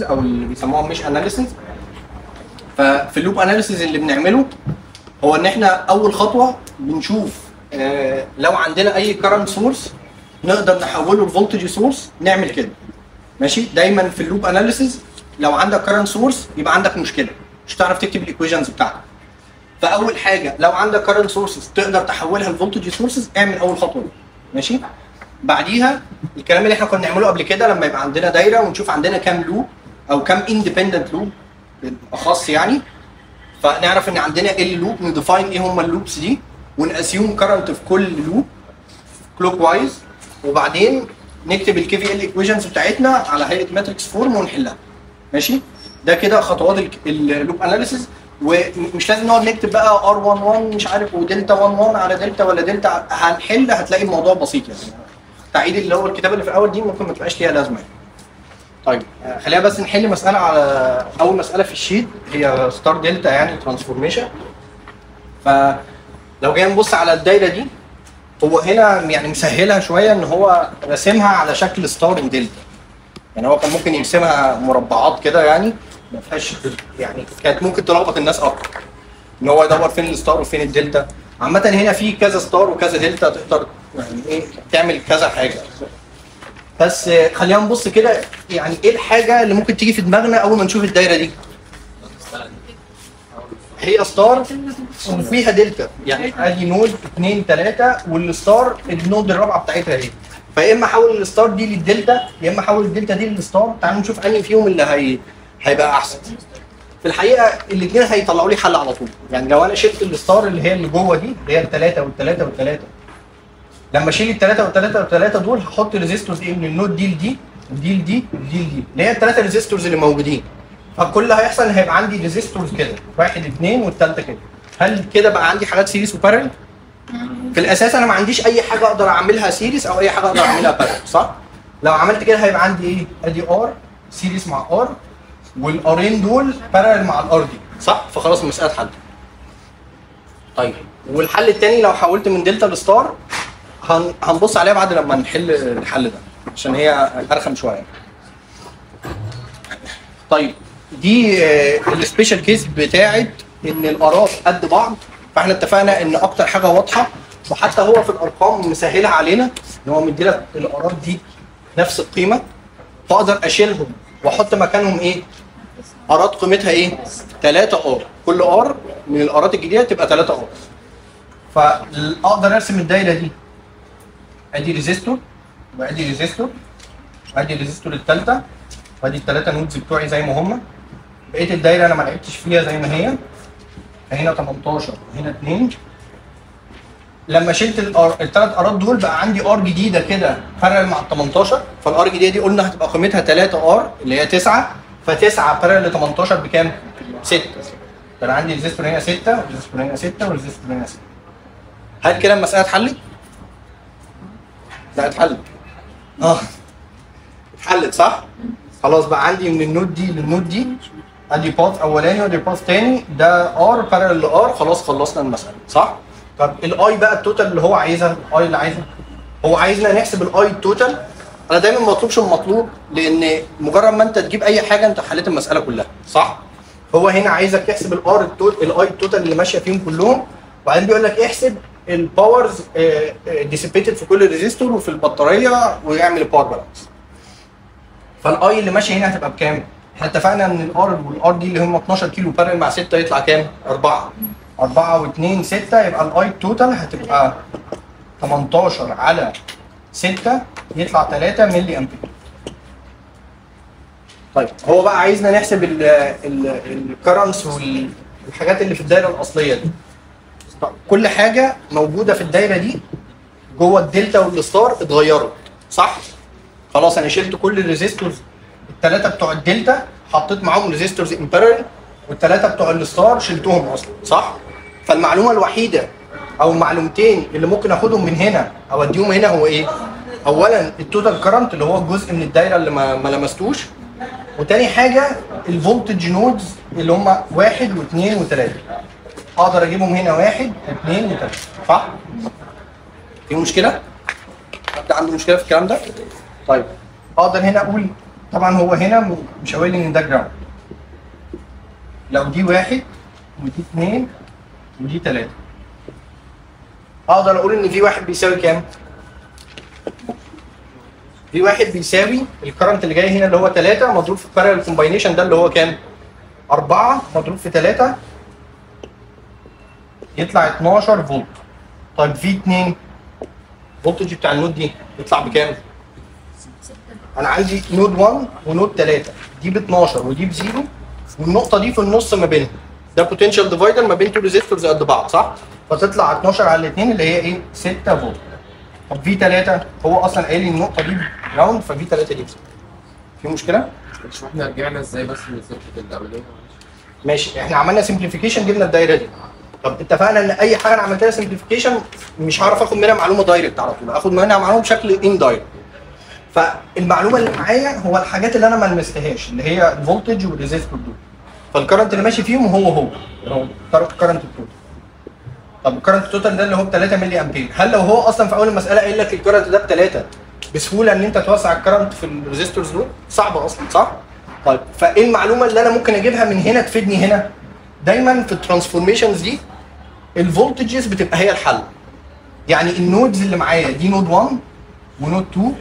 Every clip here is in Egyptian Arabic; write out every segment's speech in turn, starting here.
او اللي بيسموها مش اناليسيز ففي اللوب اناليسيز اللي بنعمله هو ان احنا اول خطوه بنشوف آه، لو عندنا اي كرنت سورس نقدر نحوله لفولتج سورس نعمل كده ماشي دايما في اللوب اناليسيز لو عندك كرنت سورس يبقى عندك مشكله مش هتعرف تكتب الايكويشنز بتاعتك فاول حاجه لو عندك كرنت سورسز تقدر تحولها لفولتج سورسز اعمل اول خطوه دي ماشي بعديها الكلام اللي احنا كنا بنعمله قبل كده لما يبقى عندنا دايره ونشوف عندنا كام لوب او كام اندبندنت لوب بالاخص يعني فنعرف ان عندنا ال لوب نديفاين ايه هم اللوبس دي وناسيوم كرنت في كل لوب كلوك وايز وبعدين نكتب الكي في ال ايكويشنز بتاعتنا على هيئه ماتريكس فورم ونحلها ماشي ده كده خطوات اللوب اناليسيز ومش لازم نقعد نكتب بقى ار 1 1 مش عارف ودلتا 1 1 على دلتا ولا دلتا هنحل هتلاقي الموضوع بسيط يعني تعيد اللي هو الكتابه اللي في الاول دي ممكن ما تبقاش ليها لازمه يعني. طيب آه، خلينا بس نحل مساله على اول مساله في الشيت هي ستار دلتا يعني ترانسفورميشن فلو جينا نبص على الدايره دي هو هنا يعني مسهلها شويه ان هو راسمها على شكل ستار ودلتا يعني هو كان ممكن يرسمها مربعات كده يعني ما فيهاش يعني كانت ممكن تلخبط الناس اكتر ان هو يدور فين الستار وفين الدلتا عامة هنا في كذا ستار وكذا دلتا تقدر يعني ايه تعمل كذا حاجة بس آه، خلينا نبص كده يعني ايه الحاجة اللي ممكن تيجي في دماغنا أول ما نشوف الدايرة دي؟ هي ستار وفيها دلتا يعني ادي نود 2 3 والستار النود الرابعه بتاعتها اهي فيا اما احول الستار دي للدلتا يا اما احول الدلتا دي للستار تعالوا نشوف انهي فيهم اللي هي هيبقى احسن في الحقيقه الاثنين هيطلعوا لي حل على طول يعني لو انا شلت الستار اللي هي اللي جوه دي اللي هي الثلاثه والثلاثه والثلاثه لما اشيل الثلاثه والثلاثه والثلاثه دول هحط ريزيستورز ايه من النود دي لدي ودي لدي ودي لدي اللي هي الثلاثه ريزيستورز اللي موجودين فكل اللي هيحصل ان هيبقى عندي ريزيستورز كده واحد اثنين والثالثه كده هل كده بقى عندي حاجات سيريس وبارل؟ في الاساس انا ما عنديش اي حاجه اقدر اعملها سيريس او اي حاجه اقدر اعملها بارل صح؟ لو عملت كده هيبقى عندي ايه؟ ادي ار سيريس مع ار والارين دول بارل مع الار دي صح؟ فخلاص المساله اتحلت. طيب والحل الثاني لو حولت من دلتا لستار هن... هنبص عليها بعد لما نحل الحل ده عشان هي ارخم شويه. طيب دي آه، السبيشال كيس بتاعت ان الارات قد بعض فاحنا اتفقنا ان اكتر حاجه واضحه وحتى هو في الارقام مسهلها علينا ان هو مديلك الارات دي نفس القيمه فاقدر اشيلهم واحط مكانهم ايه؟ ارات قيمتها ايه؟ 3 ار كل ار من الارات الجديده تبقى 3 ار فاقدر ارسم الدايره دي ادي ريزيستور وادي ريزيستور وادي الريزيستور الثالثه وادي الثلاثه نودز بتوعي زي ما هم بقيه الدايره انا ما لعبتش فيها زي ما هي هنا 18 وهنا 2 لما شلت الثلاث ارات دول بقى عندي ار جديده كده بارل مع ال 18 فالار الجديده دي قلنا هتبقى قيمتها 3 ار اللي هي 9 ف9 بارل ل 18 بكام؟ 6 فانا عندي ريزيستور هنا 6 وريزيستور هنا 6 وريزيستور هنا 6 هل كده المساله اتحلت؟ لا اتحلت اه اتحلت صح؟ خلاص بقى عندي من النود دي للنود دي ادي باث اولاني وادي باث تاني ده ار بارل لار خلاص خلصنا المساله صح؟ طب الاي بقى التوتال اللي هو عايزها الاي اللي عايزها هو عايزنا نحسب الاي التوتال انا دايما ما بطلبش المطلوب لان مجرد ما انت تجيب اي حاجه انت حليت المساله كلها صح؟ هو هنا عايزك تحسب الار الاي التوتال اللي ماشيه فيهم كلهم وبعدين بيقول لك احسب الباورز ديسيبيتد في كل ريزيستور وفي البطاريه ويعمل باور بالانس فالاي اللي ماشي هنا هتبقى بكام؟ احنا اتفقنا ان الار والار دي اللي هم 12 كيلو بارل مع 6 يطلع كام؟ 4 4 و2 6 يبقى الاي التوتال هتبقى 18 على 6 يطلع 3 ملي امبير طيب هو بقى عايزنا نحسب الكرنس والحاجات اللي في الدايره الاصليه دي طب كل حاجه موجوده في الدايره دي جوه الدلتا والستار اتغيرت صح؟ خلاص انا شلت كل الريزيستورز الثلاثه بتوع الدلتا حطيت معاهم ريزيستورز ان بارل والثلاثه بتوع الستار شلتهم اصلا صح؟ فالمعلومه الوحيده او معلومتين اللي ممكن اخدهم من هنا او اديهم هنا هو ايه؟ اولا التوتال كرنت اللي هو الجزء من الدايره اللي ما, ما لمستوش وتاني حاجه الفولتج نودز اللي هم واحد واثنين وثلاثه اقدر اجيبهم هنا واحد واثنين وثلاثه صح؟ في مشكله؟ حد عنده مشكله في الكلام ده؟ طيب اقدر هنا اقول طبعا هو هنا مش قايل لي ان ده جراوند لو دي واحد ودي اثنين ودي ثلاثة اقدر اقول ان في واحد بيساوي كام؟ في واحد بيساوي الكرنت اللي جاي هنا اللي هو 3 مضروب في البارallel كومباينيشن ده اللي هو كام؟ 4 مضروب في 3 يطلع 12 فولت طيب في 2 الفولتج بتاع النود دي يطلع بكام؟ انا عندي نود 1 ونود 3 دي ب 12 ودي بزيرو والنقطه دي في النص ما بينهم ده بوتنشال ديفايدر ما بين تو ريزيستورز قد بعض صح؟ فتطلع 12 على الاثنين اللي هي ايه؟ 6 فولت طب في 3 هو اصلا قايل لي النقطه دي جراوند ففي 3 دي بزيرو. في مشكله؟ مش احنا رجعنا ازاي بس من السيركت الاولانيه ماشي احنا عملنا سمبليفيكيشن جبنا الدايره دي طب اتفقنا ان اي حاجه انا عملتها سمبليفيكيشن مش هعرف اخد منها معلومه دايركت على طول اخد منها معلومه بشكل ان دايركت فالمعلومه اللي معايا هو الحاجات اللي انا ما لمستهاش اللي هي الفولتج والريزيستور دول فالكرنت اللي ماشي فيهم هو هو اللي هو الكرنت التوتال طب الكرنت التوتال ده اللي هو ب 3 ملي امبير هل لو هو اصلا في اول المساله قايل لك الكرنت ده ب 3 بسهوله ان انت توسع الكرنت في الريزيستورز دول صعب اصلا صح؟ طيب فايه المعلومه اللي انا ممكن اجيبها من هنا تفيدني هنا؟ دايما في الترانسفورميشنز دي الفولتجز بتبقى هي الحل يعني النودز اللي معايا دي نود 1 ونود 2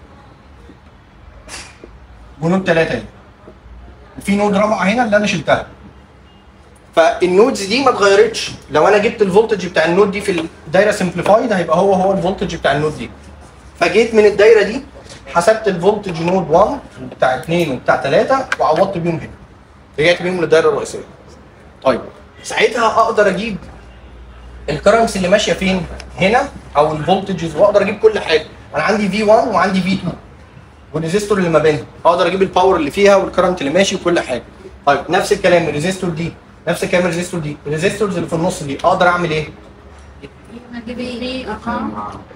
ونود 3 هنا وفي نود رابعه هنا اللي انا شلتها فالنودز دي ما اتغيرتش لو انا جبت الفولتج بتاع النود دي في الدايره سمبليفايد هيبقى هو هو الفولتج بتاع النود دي فجيت من الدايره دي حسبت الفولتج نود 1 بتاع 2 وبتاع 3 وعوضت بيهم هنا رجعت بيهم للدايره الرئيسيه طيب ساعتها اقدر اجيب الكرنس اللي ماشيه فين هنا او الفولتجز واقدر اجيب كل حاجه انا عندي في 1 وعندي في 2 والريزيستور اللي ما بينهم اقدر اجيب الباور اللي فيها والكرنت اللي ماشي وكل حاجه طيب نفس الكلام الريزيستور دي نفس الكلام الريزيستور دي الريزيستورز اللي في النص دي اقدر اعمل ايه هجيب ايه ارقام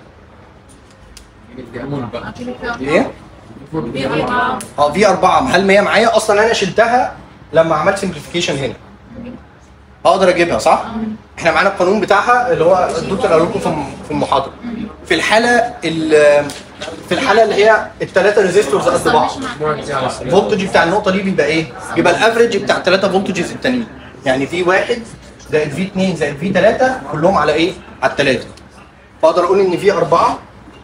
الجمول بقى اكيد في ايه ارقام في ارقام اه في اربعه هل ما هي معايا اصلا انا شلتها لما عملت سمبليفيكيشن هنا اقدر اجيبها صح؟ احنا معانا القانون بتاعها اللي هو الدكتور قال لكم في الم- في المحاضره في الحاله ال- في الحاله اللي هي الثلاثه ريزيستورز قد بعض الفولتج بتاع النقطه دي بيبقى ايه؟ بيبقى الافريج بتاع الثلاثه فولتجز التانيين يعني في واحد زائد في 2 زائد في 3 كلهم على ايه؟ على الثلاثه فاقدر اقول ان في اربعه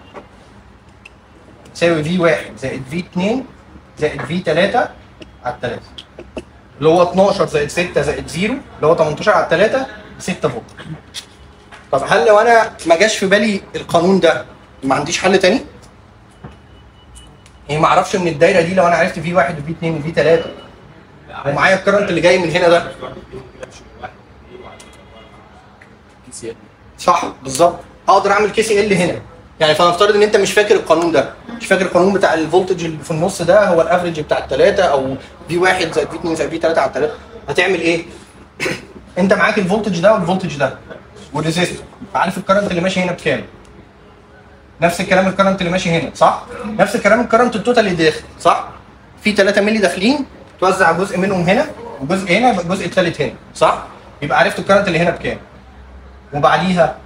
تساوي في 1 زائد في 2 زائد في 3 على الثلاثه اللي هو 12 زائد 6 زائد 0 اللي هو 18 على 3 6 فولت طب هل لو انا ما جاش في بالي القانون ده ما عنديش حل تاني؟ يعني ما اعرفش من الدايره دي لو انا عرفت في واحد وفي اثنين وفي ثلاثه ومعايا الكرنت اللي جاي من هنا ده صح بالظبط اقدر اعمل كي سي ال هنا يعني فنفترض ان انت مش فاكر القانون ده مش فاكر القانون بتاع الفولتج اللي في النص ده هو الافريج بتاع الثلاثه او في واحد زائد في 2 زائد في 3 على الثلاثه هتعمل ايه؟ انت معاك الفولتج ده والفولتج ده والريزيستور عارف الكرنت اللي ماشي هنا بكام؟ نفس الكلام الكرنت اللي ماشي هنا صح؟ نفس الكلام الكرنت التوتال اللي داخل صح؟ في 3 مللي داخلين توزع جزء منهم هنا وجزء هنا يبقى الجزء الثالث هنا صح؟ يبقى عرفت الكرنت اللي هنا بكام؟ وبعديها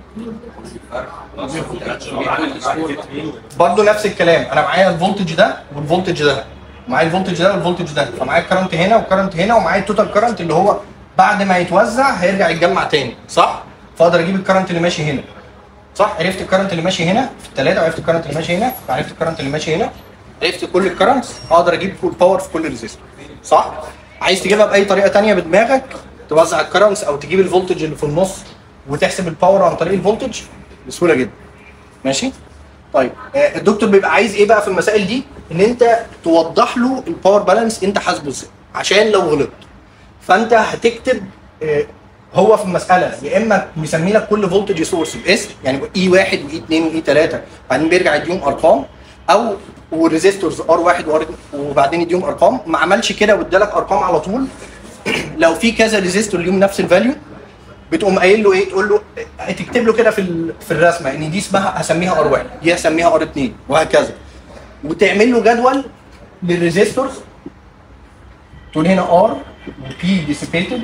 برضه نفس الكلام انا معايا الفولتج ده والفولتج ده معايا الفولتج ده والفولتج ده فمعايا الكرنت هنا والكرنت هنا ومعايا التوتال كرنت اللي هو بعد ما يتوزع هيرجع يتجمع تاني صح؟ فاقدر اجيب الكرنت اللي ماشي هنا صح؟ عرفت الكرنت اللي ماشي هنا في الثلاثه وعرفت الكرنت اللي ماشي هنا وعرفت الكرنت اللي ماشي هنا عرفت كل الكرنتس اقدر اجيب كل باور في كل ريزيستور صح؟ عايز تجيبها باي طريقه تانية بدماغك توزع الكرنتس او تجيب الفولتج اللي في النص وتحسب الباور عن طريق الفولتج بسهوله جدا ماشي؟ طيب آه، الدكتور بيبقى عايز ايه بقى في المسائل دي؟ ان انت توضح له الباور بالانس انت حاسبه ازاي عشان لو غلطت فانت هتكتب آه، هو في المساله يا اما مسمي لك كل فولتج سورس باسم يعني اي 1 واي 2 واي 3 بعدين بيرجع يديهم ارقام او والريزيستورز ار 1 وار وبعدين يديهم ارقام ما عملش كده وادالك ارقام على طول لو في كذا ريزيستور ليهم نفس الفاليو بتقوم قايل له ايه تقول له تكتب له كده في ال- في الرسمه ان دي اسمها هسميها ار 1 دي هسميها ار 2 وهكذا وتعمل له جدول للريزيستورز تقول هنا ار وبي ديسيبيتد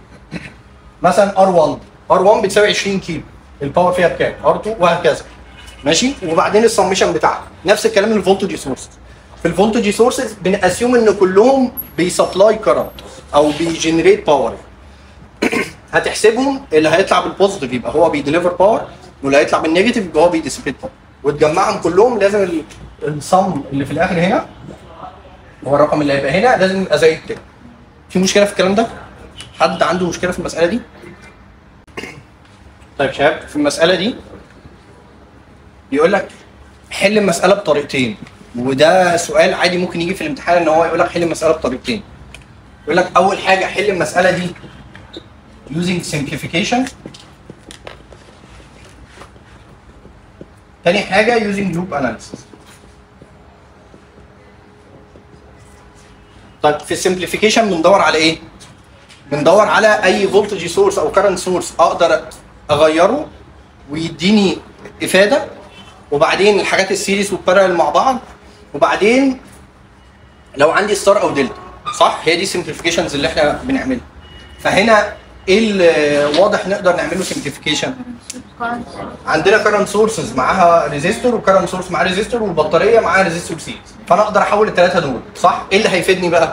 مثلا ار 1 ار 1 بتساوي 20 كيلو الباور فيها بكام ار 2 وهكذا ماشي وبعدين السمشن بتاعها نفس الكلام للفولتج سورسز في الفولتج سورسز بنأسيوم ان كلهم بيسبلاي كرنت او بيجنريت باور هتحسبهم اللي هيطلع بالبوزيتيف يبقى هو بيديليفر باور واللي هيطلع بالنيجاتيف يبقى هو بيديسبيت باور وتجمعهم كلهم لازم ال- الصم اللي في الاخر هنا هو الرقم اللي هيبقى هنا لازم يبقى زي التاني في مشكله في الكلام ده؟ حد عنده مشكله في المساله دي؟ طيب شباب في المساله دي بيقول لك حل المساله بطريقتين وده سؤال عادي ممكن يجي في الامتحان ان هو يقول لك حل المساله بطريقتين يقول لك اول حاجه حل المساله دي using simplification تاني حاجه using loop analysis طيب في السمبليفيكيشن بندور على ايه؟ بندور على اي فولتج سورس او كرنت سورس اقدر اغيره ويديني افاده وبعدين الحاجات السيريس والبارallel مع بعض وبعدين لو عندي ستار او دلتا صح هي دي السمبليفيكيشنز اللي احنا بنعملها فهنا ايه اللي واضح نقدر نعمله سمبليفيكيشن عندنا كرنت سورسز معاها ريزيستور وكرنت سورس معاه ريزيستور والبطاريه معاها ريزيستور سيريز فانا اقدر احول الثلاثه دول صح ايه اللي هيفيدني بقى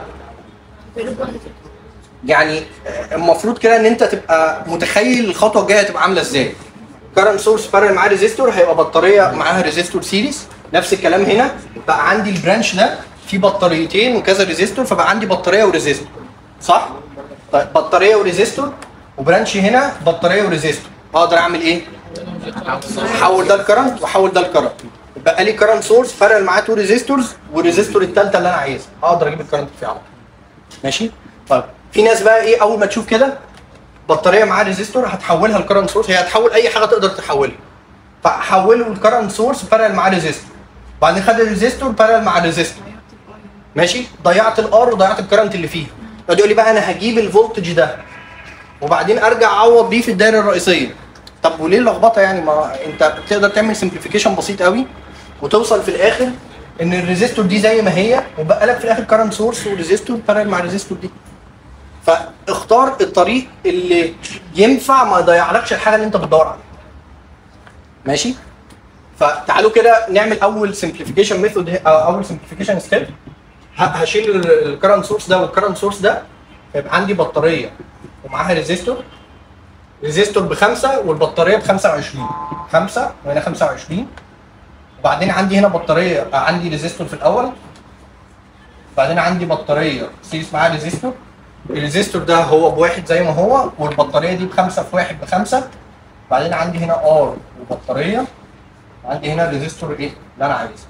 يعني آه، المفروض كده ان انت تبقى متخيل الخطوه الجايه هتبقى عامله ازاي كرنت سورس بارل معاه ريزيستور هيبقى بطاريه معاها ريزيستور سيريز نفس الكلام هنا بقى عندي البرانش ده فيه بطاريتين وكذا ريزيستور فبقى عندي بطاريه وريزيستور صح طيب بطاريه وريزيستور وبرانش هنا بطاريه وريزيستور اقدر اعمل ايه احول ده الكرنت واحول ده الكرنت بقى لي كرنت سورس بارل معاه تو ريزيستورز والريزيستور الثالثه اللي انا عايزها اقدر اجيب الكرنت فيه على طول ماشي طيب في ناس بقى ايه اول ما تشوف كده بطاريه معاها ريزيستور هتحولها لكرنت سورس هي هتحول اي حاجه تقدر تحولها فحوله الكرنت سورس بارل مع ريزيستور بعدين خد الريزيستور بارل مع ريزيستور ماشي ضيعت الار وضيعت الكرنت اللي فيها يقعد يقول لي بقى انا هجيب الفولتج ده وبعدين ارجع اعوض بيه في الدايره الرئيسيه طب وليه اللخبطه يعني ما انت تقدر تعمل سمبليفيكيشن بسيط قوي وتوصل في الاخر ان الريزيستور دي زي ما هي وبقى لك في الاخر كرنت سورس وريزيستور بارل مع الريزيستور دي فاختار الطريق اللي ينفع ما يضيعلكش الحاجه اللي انت بتدور عليها ماشي فتعالوا كده نعمل اول سمبليفيكيشن ميثود اول سمبليفيكيشن ستيب هشيل الكرنت سورس ده والكرنت سورس ده فيبقى عندي بطاريه ومعاها ريزيستور ريزيستور بخمسه والبطاريه ب 25 خمسه وهنا 25 وبعدين عندي هنا بطاريه عندي ريزيستور في الاول بعدين عندي بطاريه سيريس معاها ريزيستور الريزيستور ده هو بواحد زي ما هو والبطاريه دي بخمسه في واحد بخمسه بعدين عندي هنا ار وبطاريه عندي هنا الريزيستور ايه اللي انا عايزه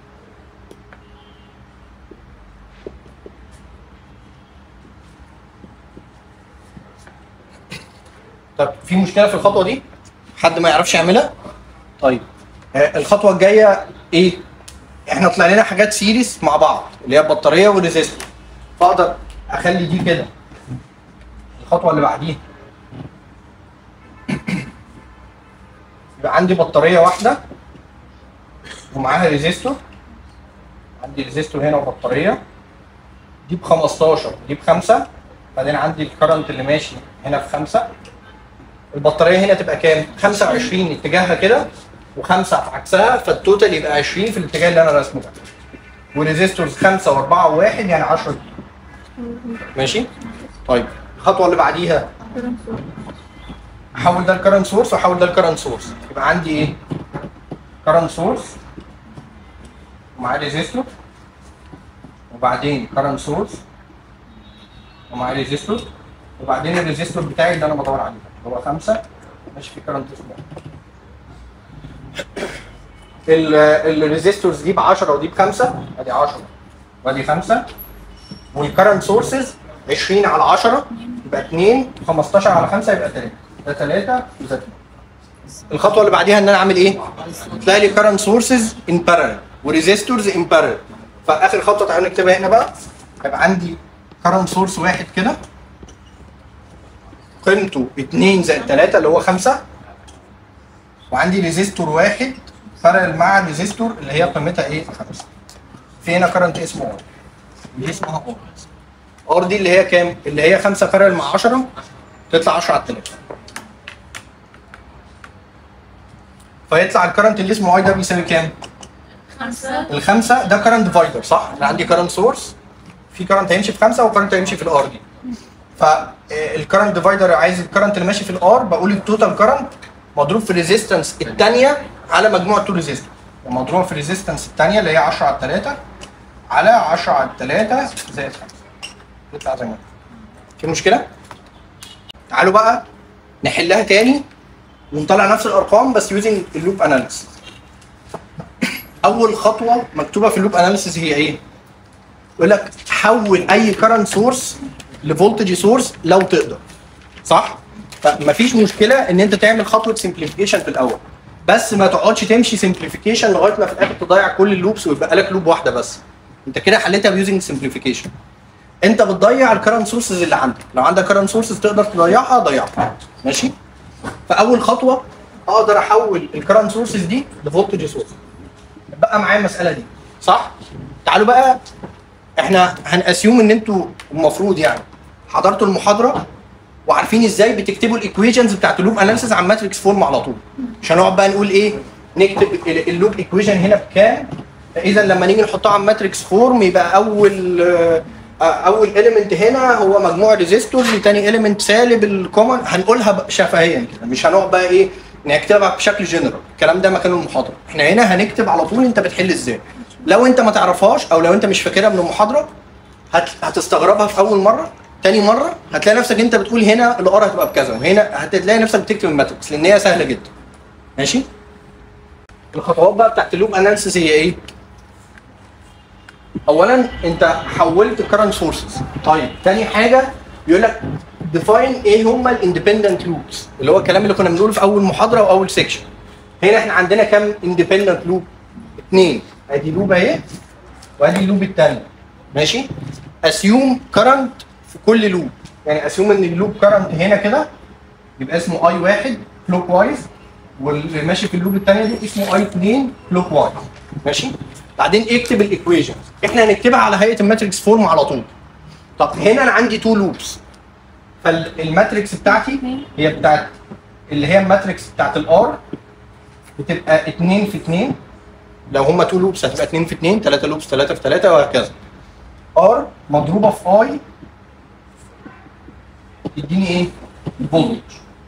طب في مشكله في الخطوه دي حد ما يعرفش يعملها طيب آه، الخطوه الجايه ايه احنا طلع لنا حاجات سيريس مع بعض اللي هي البطاريه والريزيستور فاقدر اخلي دي كده الخطوه اللي بعديها يبقى عندي بطاريه واحده ومعاها ريزيستور عندي ريزيستور هنا وبطاريه دي ب 15 دي بخمسه بعدين عندي الكرنت اللي ماشي هنا في خمسه البطاريه هنا تبقى كام؟ 25 اتجاهها كده وخمسه في عكسها فالتوتال يبقى 20 في الاتجاه اللي انا راسمه ده وريزيستورز 5 و4 و1 يعني 10 ماشي؟ طيب الخطوه اللي بعديها احول ده الكرنت سورس واحول ده الكرنت سورس يبقى عندي ايه؟ كرنت سورس ومعاه ريزيستور وبعدين كرنت سورس ومعاه ريزيستور وبعدين الريزيستور بتاعي اللي انا بدور عليه ده، اللي هو خمسه ماشي في كرنت اسمه الريزيستورز دي ب 10 ودي بخمسه ادي 10 وادي 5 والكرنت سورسز 20 على 10 يبقى 2 15 على 5 يبقى 3 ده 3 وده 2 الخطوه اللي بعديها ان انا اعمل ايه؟ تلاقي لي كرنت سورسز ان بارل وريزيستورز ان بارل فاخر خطوه تعالوا نكتبها هنا بقى هيبقى عندي كرنت سورس واحد كده قيمته 2 زائد 3 اللي هو 5 وعندي ريزيستور واحد بارل مع ريزيستور اللي هي قيمتها ايه؟ 5 في هنا كرنت اسمه ار دي اسمها ار ار دي اللي هي كام؟ اللي هي 5 بارل مع 10 تطلع 10 على 3 فيطلع الكرنت اللي اسمه اي ده بيساوي كام؟ خمسة الخمسه ده كرنت ديفايدر صح؟ انا عندي كرنت سورس في كرنت هيمشي في خمسه وكرنت هيمشي في الار دي. فالكرنت ديفايدر عايز الكرنت اللي ماشي في الار بقول التوتال كرنت مضروب في الريزيستنس الثانيه على مجموع التو ريزيستنس مضروبه في الريزيستنس الثانيه اللي هي 10 على 3 على 10 على 3 زائد 5 يطلع زي ما هو. في مشكله؟ تعالوا بقى نحلها تاني ونطلع نفس الارقام بس يوزنج اللوب اناليسيس اول خطوه مكتوبه في اللوب اناليسيس هي ايه يقول لك حول اي كرنت سورس لفولتج سورس لو تقدر صح فمفيش مشكله ان انت تعمل خطوه سمبليفيكيشن في الاول بس ما تقعدش تمشي سمبليفيكيشن لغايه ما في الاخر تضيع كل اللوبس ويبقى لك لوب واحده بس انت كده حليتها بيوزنج سمبليفيكيشن انت بتضيع الكرنت سورسز اللي عندك لو عندك كرنت سورسز تقدر تضيعها ضيعها ماشي فاول خطوه اقدر احول الكرنت سورسز دي لفولتج سورس بقى معايا المساله دي صح تعالوا بقى احنا هنأسيوم ان انتوا المفروض يعني حضرتوا المحاضره وعارفين ازاي بتكتبوا الايكويشنز بتاعت اللوب اناليسيس على ماتريكس فورم على طول مش هنقعد بقى نقول ايه نكتب ال- اللوب ايكويشن هنا بكام اذا لما نيجي نحطها على ماتريكس فورم يبقى اول آه، اول اليمنت هنا هو مجموع ريزيستورز تاني اليمنت سالب الكومن هنقولها بقى شفهيا كده مش هنقعد بقى ايه نكتبها بشكل جنرال الكلام ده مكان المحاضره احنا هنا هنكتب على طول انت بتحل ازاي لو انت ما تعرفهاش او لو انت مش فاكرها من المحاضره هت... هتستغربها في اول مره تاني مره هتلاقي نفسك انت بتقول هنا الار هتبقى بكذا وهنا هتلاقي نفسك بتكتب الماتريكس لان هي سهله جدا ماشي الخطوات بقى بتاعت اللوب اناليسيس هي ايه اولا انت حولت الكرنت سورسز طيب تاني حاجه بيقول لك ديفاين ايه هم الاندبندنت لوبس اللي هو الكلام اللي كنا بنقوله في اول محاضره واول سيكشن هنا احنا عندنا كام اندبندنت لوب اثنين ادي لوب اهي وادي اللوب الثانيه ماشي اسيوم كرنت في كل لوب يعني اسيوم ان اللوب كرنت هنا كده يبقى اسمه اي واحد كلوك وايز واللي ماشي في اللوب الثانيه دي اسمه اي 2 كلوك وايز ماشي بعدين اكتب الايكويشن احنا هنكتبها على هيئه الماتريكس فورم على طول طب هنا انا عندي تو لوبس فالماتريكس بتاعتي هي بتاعت اللي هي الماتريكس بتاعت الار بتبقى 2 في 2 لو هما تو لوبس هتبقى 2 في 2 3 لوبس 3 في 3 وهكذا ار مضروبه في اي يديني ايه؟ فولتج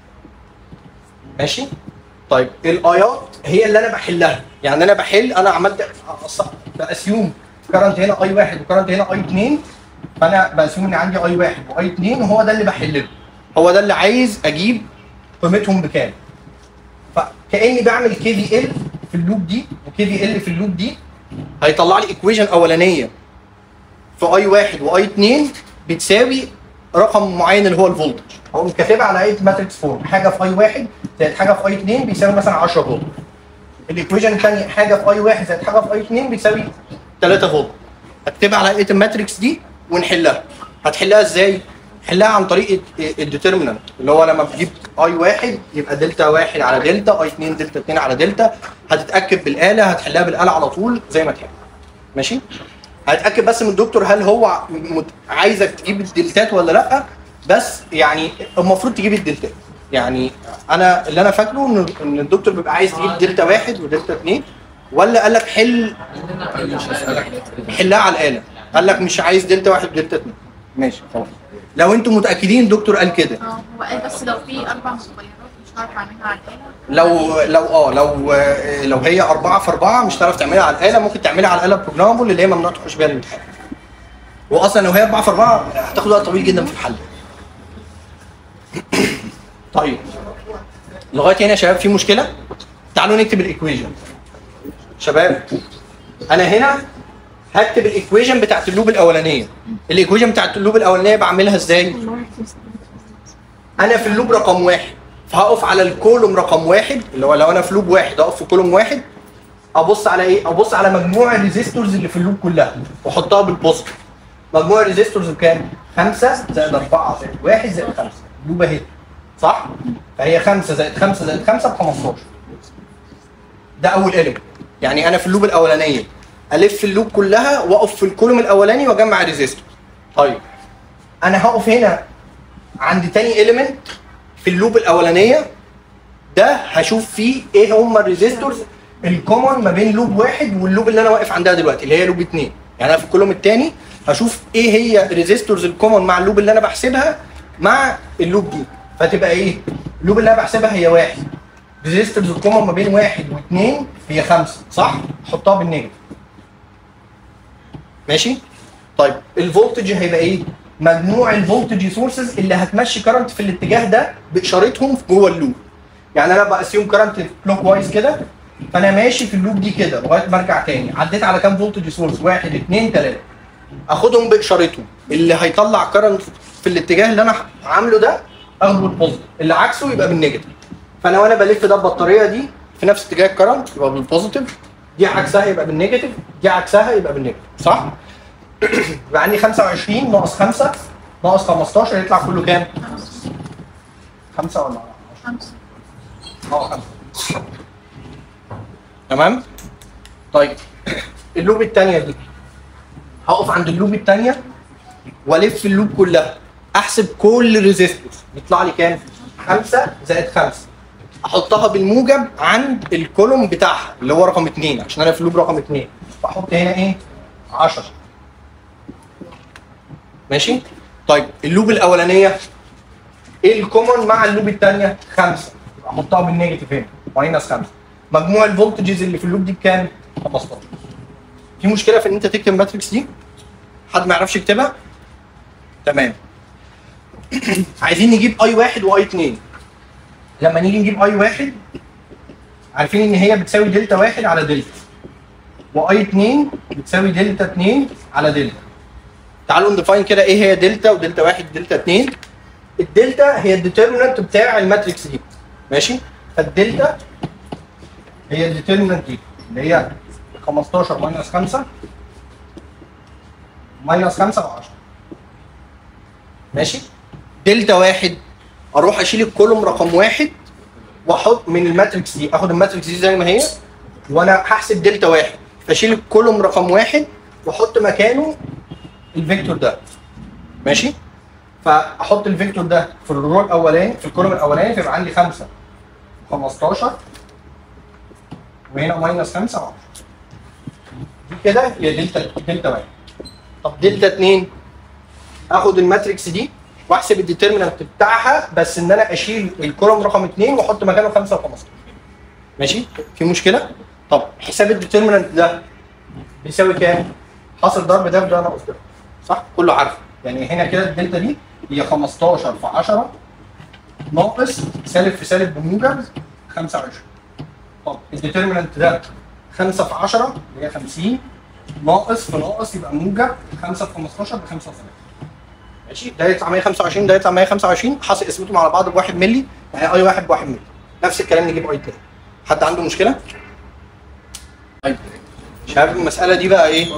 ماشي؟ طيب الايات هي اللي انا بحلها يعني انا بحل انا عملت باسيوم كرنت هنا اي واحد وكرنت هنا اي 2 فانا باسيوم ان عندي اي واحد واي 2 وهو ده اللي بحلله هو ده اللي عايز اجيب قيمتهم بكام فكاني بعمل كي في ال في اللوب دي وكي في ال في اللوب دي هيطلع لي ايكويشن اولانيه في اي واحد واي 2 بتساوي رقم معين اللي هو الفولتج هو كاتبها على هيئه ماتريكس فورم حاجه في اي واحد زائد حاجه في اي 2 بيساوي مثلا 10 فولت الايكويشن الثانيه حاجه في اي واحد زائد حاجه في اي 2 بيساوي 3 فولت هكتبها على هيئه الماتريكس دي ونحلها هتحلها ازاي؟ حلها عن طريق الديترمينانت اللي هو لما بتجيب اي واحد يبقى دلتا واحد على دلتا اي 2 دلتا 2 على دلتا هتتاكد بالاله هتحلها بالاله على طول زي ما تحب ماشي؟ هتاكد بس من الدكتور هل هو مت- عايزك تجيب الدلتات ولا لا بس يعني المفروض تجيب الدلتات يعني انا اللي انا فاكره ان ان الدكتور بيبقى عايز تجيب دلتا واحد ودلتا اثنين ولا قال لك حل مش هسألك حلها على الاله قال لك مش عايز دلتا واحد ودلتا اثنين ماشي خلاص لو انتم متاكدين الدكتور قال كده اه هو قال بس لو في اربع متغيرات مش هعرف اعملها على الاله لو لو اه لو آه، لو هي أربعة في أربعة مش هتعرف تعملها على الآلة ممكن تعملها على الآلة بروجرامبل اللي هي ممنوع تخش بيها الامتحان. وأصلا لو هي أربعة في أربعة هتاخد وقت طويل جدا في الحل. طيب لغاية هنا يا شباب في مشكلة؟ تعالوا نكتب الإيكويجن. شباب أنا هنا هكتب الإيكويجن بتاعت اللوب الأولانية. الإيكويجن بتاعت اللوب الأولانية بعملها إزاي؟ انا في اللوب رقم واحد فهقف على الكولوم رقم واحد اللي هو لو انا في لوب واحد اقف في كولوم واحد ابص على ايه؟ ابص على مجموع الريزيستورز اللي في اللوب كلها واحطها بالبوزيتيف مجموع الريزيستورز بكام؟ 5 زائد 4 زائد 1 زائد 5 اللوب اهي صح؟ فهي 5 زائد 5 زائد 5 ب 15 ده اول اليمنت يعني انا في اللوب الاولانيه الف اللوب كلها واقف في الكولوم الاولاني واجمع الريزيستور طيب انا هقف هنا عند تاني اليمنت في اللوب الاولانيه ده هشوف فيه ايه هم الريزيستورز الكومن ما بين لوب واحد واللوب اللي انا واقف عندها دلوقتي اللي هي لوب اتنين يعني انا في الكولوم الثاني هشوف ايه هي الريزيستورز الكومن مع اللوب اللي انا بحسبها مع اللوب دي فتبقى ايه؟ اللوب اللي انا بحسبها هي واحد ريزيستورز الكومن ما بين واحد واثنين هي خمسه صح؟ حطها بالنيجاتيف ماشي؟ طيب الفولتج هيبقى ايه؟ مجموع الفولتج سورسز اللي هتمشي كرنت في الاتجاه ده باشارتهم جوه اللوب. يعني انا بقسيوم كرنت كلوك وايز كده فانا ماشي في اللوب دي كده لغايه ما ارجع تاني عديت على كام فولتج سورس؟ واحد اثنين ثلاثه. اخدهم باشارتهم اللي هيطلع كرنت في الاتجاه اللي انا عامله ده اخده بالبوزيتيف اللي عكسه يبقى بالنيجاتيف. فانا وانا بلف ده البطاريه دي في نفس اتجاه الكرنت يبقى بالبوزيتيف دي عكسها يبقى بالنيجاتيف دي عكسها يبقى بالنيجاتيف صح؟ يبقى عندي 25 ناقص 5 ناقص 15 يطلع كله كام؟ 5 ولا 10؟ خمسة اه 5 تمام؟ طيب اللوب الثانيه دي هقف عند اللوب الثانيه والف اللوب كلها احسب كل ريزيستنس يطلع لي كام؟ 5 زائد 5 احطها بالموجب عند الكولوم بتاعها اللي هو رقم 2 عشان انا في اللوب رقم 2 فاحط هنا ايه؟ 10 ماشي؟ طيب اللوب الاولانيه ايه الكومن مع اللوب الثانيه؟ 5 احطها بالنيجاتيف هنا ماينس 5 مجموع الفولتجز اللي في اللوب دي بكام؟ 15 في مشكله في ان انت تكتب الماتريكس دي؟ حد ما يعرفش يكتبها؟ تمام عايزين نجيب اي واحد واي 2 لما نيجي نجيب اي واحد عارفين ان هي بتساوي دلتا واحد على دلتا واي 2 بتساوي دلتا 2 على دلتا تعالوا نديفاين كده ايه هي دلتا ودلتا واحد دلتا 2 الدلتا هي الديترمينانت بتاع الماتريكس دي ماشي فالدلتا هي الديترمينانت دي اللي هي 15 ماينس 5 ماينس 5 ب 10 ماشي دلتا واحد اروح اشيل الكولوم رقم واحد واحط من الماتريكس دي اخد الماتريكس دي زي ما هي وانا هحسب دلتا واحد فاشيل الكولوم رقم واحد واحط مكانه الفيكتور ده ماشي فاحط الفيكتور ده في الرو الاولاني في الكولوم الاولاني فيبقى عندي 5 15 وهنا ماينس 5 10 دي كده هي دلتا دلتا واحد طب دلتا 2 اخد الماتريكس دي واحسب الديترمينانت بتاعها بس ان انا اشيل الكولوم رقم 2 واحط مكانه 5 و15 ماشي في مشكله طب حساب الديترمينانت ده بيساوي كام حاصل ضرب ده وده ناقص ده صح كله عارفه يعني هنا كده الدلتا دي هي 15 في 10 ناقص سالب في سالب بموجب 25 طب الديترمينانت ده 5 في 10 اللي هي 50 ناقص في ناقص يبقى موجب 5 في 15 ب 75 ماشي ده يطلع 125 ده يطلع 125 حاصل قسمتهم على بعض ب 1 مللي يعني اي واحد ب 1 مللي نفس الكلام نجيب اي 2 حد عنده مشكله؟ طيب شباب المساله دي بقى ايه؟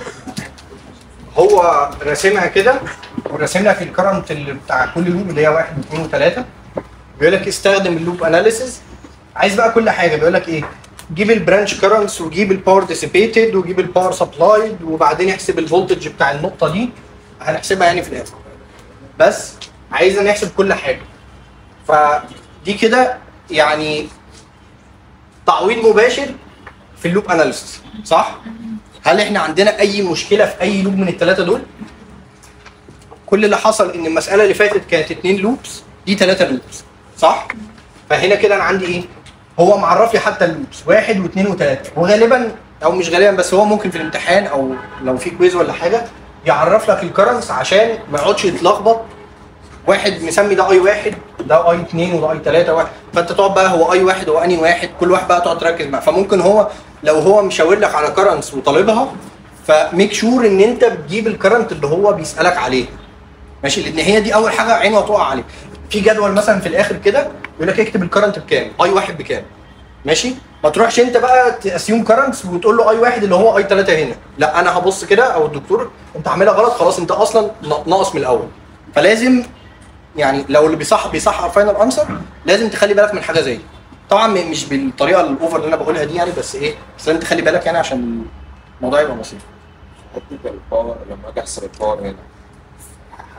هو راسمها كده وراسم لك الكرنت اللي بتاع كل لوب اللي هي 1 و2 و3 بيقول لك استخدم اللوب اناليسيز عايز بقى كل حاجه بيقول لك ايه؟ جيب البرانش كرنتس وجيب الباور ديسيبيتد وجيب الباور سبلايد وبعدين احسب الفولتج بتاع النقطه دي هنحسبها يعني في الاخر بس عايزنا نحسب كل حاجه فدي كده يعني تعويض مباشر في اللوب اناليسيس صح؟ هل احنا عندنا اي مشكله في اي لوب من الثلاثه دول؟ كل اللي حصل ان المساله اللي فاتت كانت اتنين لوبس دي ثلاثه لوبس صح؟ فهنا كده انا عندي ايه؟ هو معرف لي حتى اللوبس واحد واثنين وثلاثه وغالبا او مش غالبا بس هو ممكن في الامتحان او لو في كويز ولا حاجه يعرف لك الكرنس عشان ما يقعدش يتلخبط واحد مسمي ده اي واحد ده اي اثنين وده اي ثلاثه واحد فانت تقعد بقى هو اي واحد هو اني واحد كل واحد بقى تقعد تركز معاه فممكن هو لو هو مشاور لك على كرنس وطالبها فميك شور ان انت بتجيب الكرنت اللي هو بيسالك عليه ماشي لان هي دي اول حاجه عينه هتقع عليه في جدول مثلا في الاخر كده يقول لك اكتب الكرنت بكام اي واحد بكام ماشي ما تروحش انت بقى تاسيوم كرنتس وتقول له اي واحد اللي هو اي 3 هنا لا انا هبص كده او الدكتور انت عاملها غلط خلاص انت اصلا ناقص من الاول فلازم يعني لو اللي بيصح بيصحح فاينل انسر لازم تخلي بالك من حاجه زي دي طبعا م- مش بالطريقه الاوفر اللي انا بقولها دي يعني بس ايه بس لازم تخلي بالك يعني عشان الموضوع يبقى بسيط حته الباور لما اجي احسب الباور هنا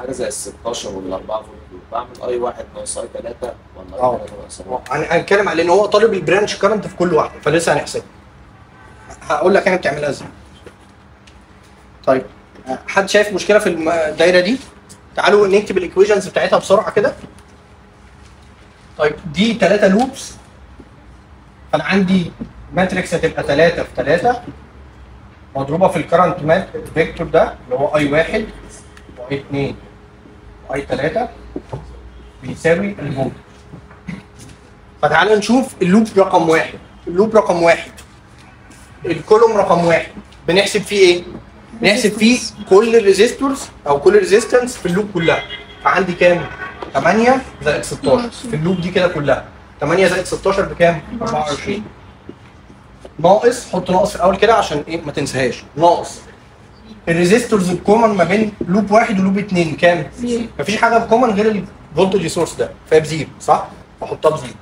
حاجه زي ال 16 وال 4 فولت دول بعمل اي 1 ناقص اي 3 ولا اه. اي 3 ناقص 4 هن- هنتكلم على ان هو طالب البرانش كارنت في كل واحده فلسه هنحسبها هقول لك انا بتعملها ازاي طيب حد شايف مشكله في الم- الدايره دي تعالوا نكتب الايكويشنز بتاعتها بسرعه كده طيب دي ثلاثه لوبس فانا عندي ماتريكس هتبقى 3 في 3 مضروبه في الكرنت مات فيكتور ده اللي هو اي 1 واي 2 واي 3 بيساوي الفولت فتعالى نشوف اللوب رقم واحد اللوب رقم واحد الكولوم رقم واحد بنحسب فيه ايه؟ بنحسب فيه كل الريزيستورز او كل الريزيستنس في اللوب كلها فعندي كام؟ 8 زائد 16 في اللوب دي كده كلها 8 زائد 16 بكام؟ 24 ناقص حط ناقص في الاول كده عشان ايه ما تنساهاش ناقص الريزيستورز الكومن ما بين لوب واحد ولوب اتنين كام؟ زيرو. مفيش حاجه كومن غير الفولتج سورس ده فهي بزيرو صح؟ فاحطها بزيرو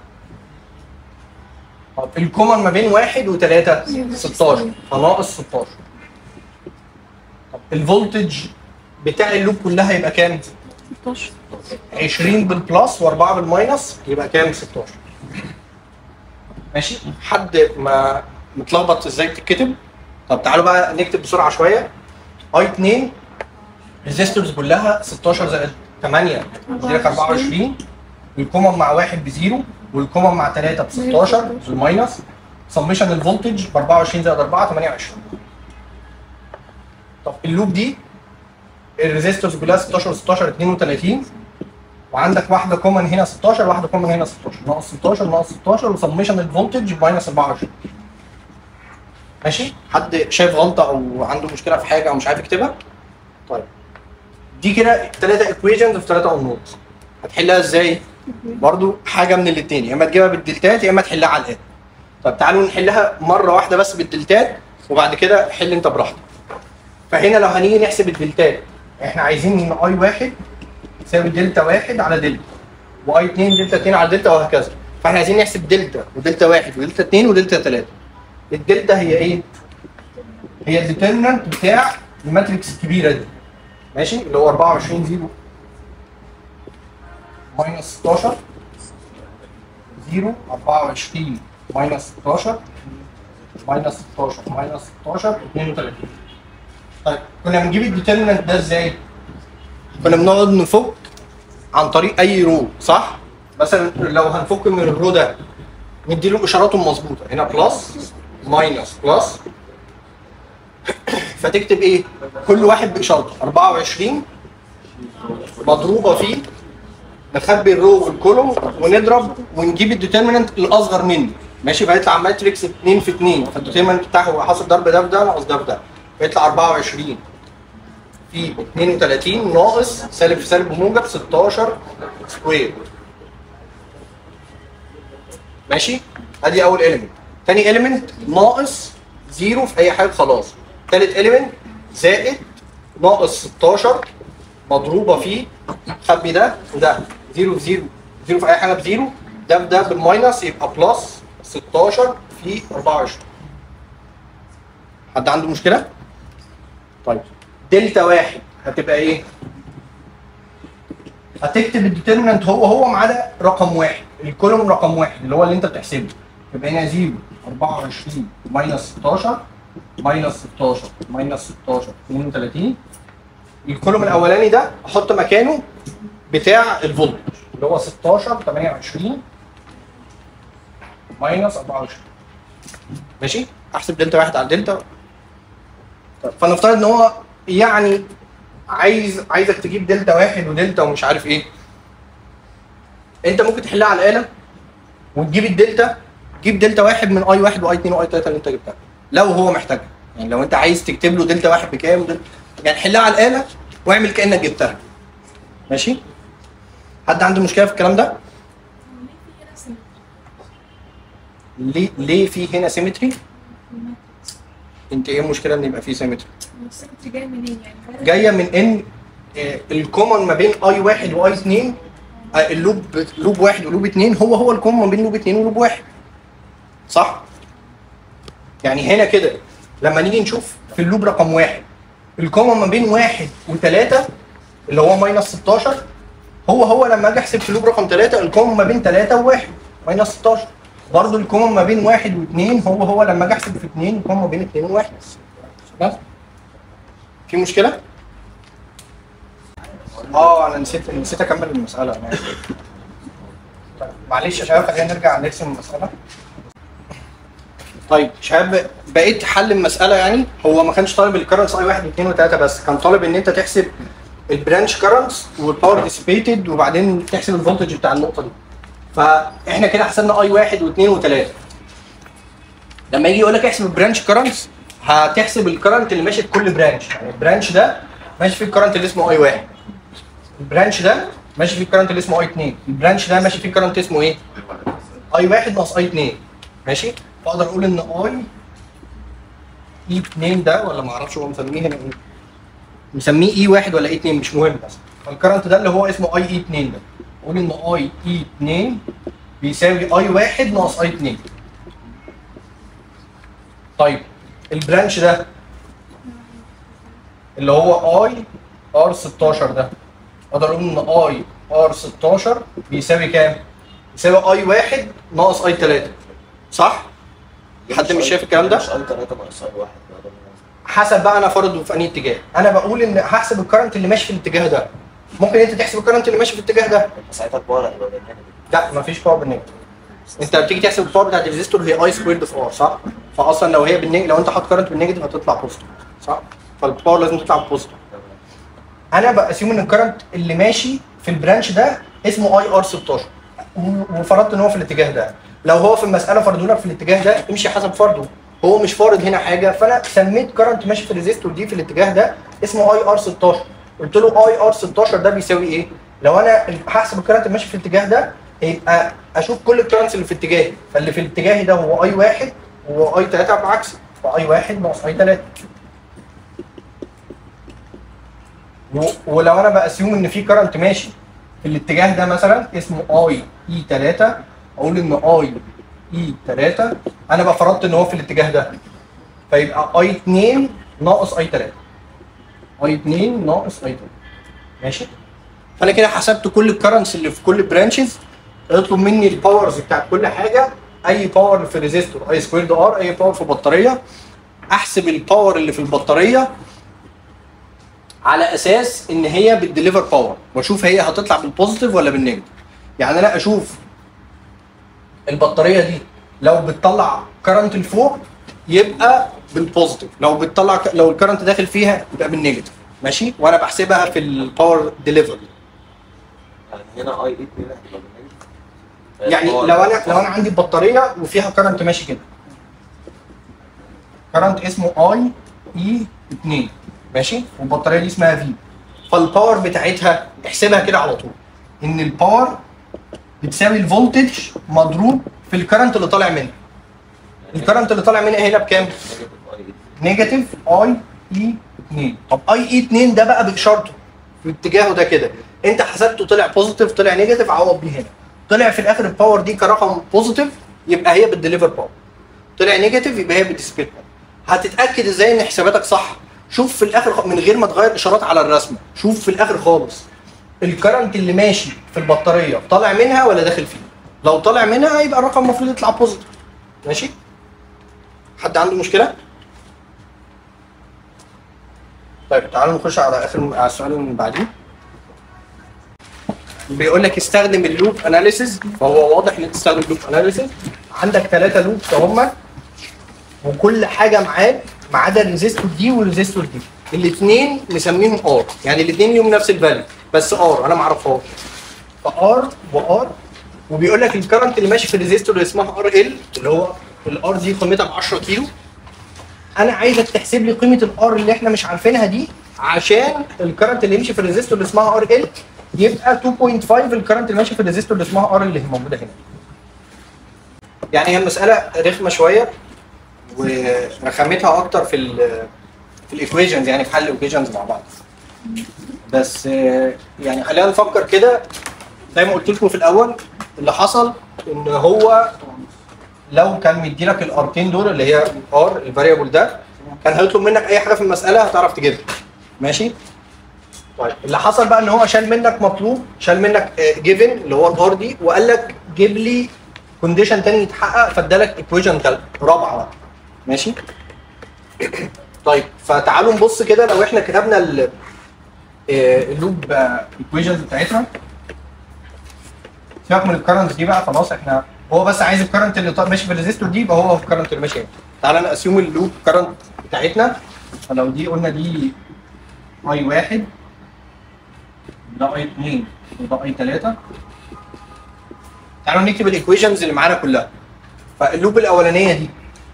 طب الكومن ما بين واحد وثلاثة 16 فناقص 16 طب الفولتج بتاع اللوب كلها يبقى كام؟ 16 20 بالبلس و4 بالماينس يبقى كام 16 ماشي حد ما متلخبط ازاي بتتكتب طب تعالوا بقى نكتب بسرعه شويه اي 2 ريزيستورز كلها 16 زائد 8 يديلك 24 الكومن مع واحد بزيرو والكومن مع 3 ب 16 بالماينس سميشن الفولتج ب 24 زائد 4 28 طب اللوب دي الريزيستورز كلها 16 16 32 وعندك واحده كومن هنا 16 واحده كومن هنا 16 ناقص 16 ناقص 16 وسميشن الفولتج ماينس 24 ماشي حد شايف غلطه او عنده مشكله في حاجه او مش عارف يكتبها طيب دي كده ثلاثه ايكويشنز في ثلاثه اونوتس هتحلها ازاي برضو حاجه من الاثنين يا اما تجيبها بالدلتات يا اما تحلها على الآن طب تعالوا نحلها مره واحده بس بالدلتات وبعد كده حل انت براحتك فهنا لو هنيجي نحسب الدلتات احنا عايزين ان اي واحد تساوي دلتا واحد على دلتا واي 2 دلتا 2 على دلتا وهكذا فاحنا عايزين نحسب دلتا ودلتا واحد ودلتا 2 ودلتا 3 الدلتا هي ايه؟ هي الديترمنت بتاع الماتريكس الكبيره دي ماشي اللي هو 24 0 ماينس 16 0 24 ماينس 16 ماينس 16 ماينس 16 32 طيب كنا بنجيب الديترمنت ده ازاي؟ كنا بنقعد نفك عن طريق اي رو صح؟ مثلا لو هنفك من الرو ده نديله اشاراته مظبوطه هنا بلس ماينس بلس فتكتب ايه؟ كل واحد باشارته 24 مضروبه فيه نخبي الرو والكولوم ونضرب ونجيب الديترميننت الاصغر منه ماشي فيطلع ماتريكس 2 في 2 فالديترميننت بتاعه هو حاصل ضرب ده في ده ناقص ده في ده فيطلع 24 في 32 ناقص سالب في سالب موجب 16 سكوير ماشي ادي اول اليمنت تاني اليمنت ناقص زيرو في اي حاجه خلاص تالت اليمنت زائد ناقص 16 مضروبه في خبي ده وده زيرو في زيرو زيرو في اي حاجه بزيرو ده في ده بالماينس يبقى بلس 16 في 24 حد عنده مشكله؟ طيب دلتا واحد هتبقى ايه؟ هتكتب الديترمنت هو هو ما عدا رقم واحد الكولوم رقم واحد اللي هو اللي انت بتحسبه يبقى هنا 0 24 ماينس 16 ماينس 16 ماينس 16 32 الكولوم الاولاني ده احط مكانه بتاع الفولت اللي هو 16 28 ماينس 24 ماشي احسب دلتا واحد على دلتا طيب فنفترض ان هو يعني عايز عايزك تجيب دلتا واحد ودلتا ومش عارف ايه انت ممكن تحلها على الاله وتجيب الدلتا جيب دلتا واحد من اي واحد واي 2 واي 3 اللي انت جبتها لو هو محتاجها يعني لو انت عايز تكتب له دلتا واحد بكام دلتا يعني حلها على الاله واعمل كانك جبتها ماشي حد عنده مشكله في الكلام ده ليه ليه في هنا سيمتري انت ايه المشكله ان يبقى في سيمتري السنتي جاي منين يعني؟ جايه من ان آه، الكومن ما بين اي واحد واي اثنين آه، اللوب لوب واحد ولوب اثنين هو هو الكومن ما بين لوب اثنين ولوب واحد صح؟ يعني هنا كده لما نيجي نشوف في اللوب رقم واحد الكومن ما بين واحد وثلاثة اللي هو ماينس 16 هو هو لما اجي احسب في لوب رقم 3 الكومن ما بين 3 و1 ماينس 16 برضه الكومن ما بين 1 و2 هو هو لما اجي احسب في 2 الكومن ما بين 2 و1 بس في مشكله؟ اه انا نسيت نسيت اكمل المساله انا آسف. طيب معلش يا شباب خلينا نرجع نرسم المساله طيب شباب بقيت حل المساله يعني هو ما كانش طالب الكرنس اي 1 2 و3 بس كان طالب ان انت تحسب البرانش كرنس والباور ديسيبيتد وبعدين تحسب الفولتج بتاع النقطه دي فاحنا كده حسبنا اي 1 و2 و3 لما يجي يقول لك احسب البرانش كرنس هتحسب الكرنت اللي ماشي في كل برانش يعني البرانش ده ماشي فيه الكرنت اللي اسمه اي 1 البرانش ده ماشي فيه الكرنت اللي اسمه اي 2 البرانش ده ماشي فيه الكرنت اسمه ايه اي 1 ناقص اي 2 ماشي فاقدر اقول ان اي اي 2 ده ولا ما اعرفش هو مسميه هنا ايه مسميه اي 1 ولا اي 2 مش مهم بس فالكرنت ده اللي هو اسمه اي اي 2 ده اقول ان اي اي 2 بيساوي اي 1 ناقص اي 2 طيب البرانش ده اللي هو اي ار 16 ده اقدر اقول ان اي ار 16 بيساوي كام؟ بيساوي اي 1 ناقص اي 3 صح؟ حد مش شايف الكلام ده؟ مش اي 3 ناقص اي 1 ده حسب بقى انا فرضه في انهي اتجاه انا بقول ان هحسب الكرنت اللي ماشي في الاتجاه ده ممكن انت تحسب الكرنت اللي ماشي في الاتجاه ده انت ساعتها الباور هتبقى بالنيجاتيف لا مفيش باور بالنيجاتيف انت بتيجي تحسب الباور بتاعت الريزيستور هي اي سكويرد في ار صح؟ فاصلا لو هي بالنيجاتيف لو انت حاطط كرنت بالنيجاتيف هتطلع بوزيتيف صح؟ فالباور لازم تطلع بوزيتيف انا باسيوم ان الكرنت اللي ماشي في البرانش ده اسمه اي ار 16 و- وفرضت ان هو في الاتجاه ده لو هو في المساله فرضوا لك في الاتجاه ده امشي حسب فرضه هو مش فارض هنا حاجه فانا سميت كرنت ماشي في الريزيستور دي في الاتجاه ده اسمه اي ار 16 قلت له اي ار 16 ده بيساوي ايه؟ لو انا هحسب الكرنت ماشي في الاتجاه ده يبقى اشوف كل الكرنتس اللي في اتجاهي فاللي في الاتجاهي ده هو اي 1 واي 3 بعكس فاي 1 ناقص اي 3 و- ولو انا باسيوم ان في كرنت ماشي في الاتجاه ده مثلا اسمه اي اي 3 اقول ان اي اي 3 انا بقى فرضت ان هو في الاتجاه ده فيبقى اي 2 ناقص اي 3 اي 2 ناقص اي 3 ماشي فانا كده حسبت كل الكرنتس اللي في كل برانشز اطلب مني الباورز بتاعت كل حاجه اي باور في ريزيستور اي سكويرد ار اي باور في بطاريه احسب الباور اللي في البطاريه على اساس ان هي بتديليفر باور واشوف هي هتطلع بالبوزيتيف ولا بالنيجاتيف يعني انا اشوف البطاريه دي لو بتطلع كرنت لفوق يبقى بالبوزيتيف لو بتطلع ك- لو الكرنت داخل فيها يبقى بالنيجاتيف ماشي وانا بحسبها في الباور ديليفري يعني هنا اي 8 هنا هتبقى بالنيجاتيف يعني الباور لو انا لو انا عندي بطاريه وفيها كرنت ماشي كده كرنت اسمه اي اي 2 ماشي والبطاريه دي اسمها في فالباور بتاعتها احسبها كده على طول ان الباور بتساوي الفولتج مضروب في الكرنت اللي طالع منها الكرنت اللي طالع منها هنا بكام؟ نيجاتيف اي 8 نيجاتيف اي اي 2 طب اي اي 2 ده بقى باشارته في اتجاهه ده كده انت حسبته طلع بوزيتيف طلع نيجاتيف عوض بيه هنا طلع في الاخر الباور دي كرقم بوزيتيف يبقى هي بتديليفر باور طلع نيجاتيف يبقى هي بتسبيت هتتاكد ازاي ان حساباتك صح شوف في الاخر خ- من غير ما تغير اشارات على الرسمه شوف في الاخر خالص الكرنت اللي ماشي في البطاريه طالع منها ولا داخل فيها لو طالع منها يبقى الرقم المفروض يطلع بوزيتيف ماشي حد عنده مشكله طيب تعالوا نخش على اخر على السؤال اللي بعديه بيقول لك استخدم اللوب اناليسيز فهو واضح ان انت تستخدم لوب اناليسيز عندك ثلاثه لوبس هم وكل حاجه معاك ما عدا الريزيستور دي والريزيستور دي الاثنين مسميهم ار يعني الاثنين ليهم نفس الفاليو بس ار انا ما اعرفهاش فار وار وبيقول لك الكرنت اللي ماشي في الريزيستور اللي اسمها ار ال اللي هو الار دي قيمتها ب 10 كيلو انا عايزك تحسب لي قيمه الار اللي احنا مش عارفينها دي عشان الكرنت اللي يمشي في الريزيستور اللي اسمها ار ال يبقى 2.5 الكرنت اللي ماشي في الريزيستور اللي اسمها ار اللي هي موجوده هنا يعني هي مساله رخمه شويه ورخامتها اكتر في ال في الايكويشنز يعني في حل الايكويشنز مع بعض بس آه، يعني خلينا نفكر كده زي ما قلت لكم في الاول اللي حصل ان هو لو كان مدي لك الارتين دول اللي هي ار الفاريبل ده كان هيطلب منك اي حاجه في المساله هتعرف تجيبها ماشي طيب اللي حصل بقى ان هو شال منك مطلوب شال منك جيفن اللي هو الار دي وقال لك جيب لي كونديشن تاني يتحقق فادالك ايكويشن ثالثه رابعه بقى ماشي طيب فتعالوا نبص كده لو احنا كتبنا ال آه، اللوب ايكويشنز بتاعتنا سيبك من الكرنت دي بقى خلاص احنا هو بس عايز الكرنت اللي طا- ماشي في الريزيستور دي يبقى هو في الكرنت اللي ماشي هنا تعالى نقسم اللوب كرنت بتاعتنا فلو دي قلنا دي اي واحد ده اي 2 وده اي 3 تعالوا نكتب الايكويشنز اللي معانا كلها فاللوب الاولانيه دي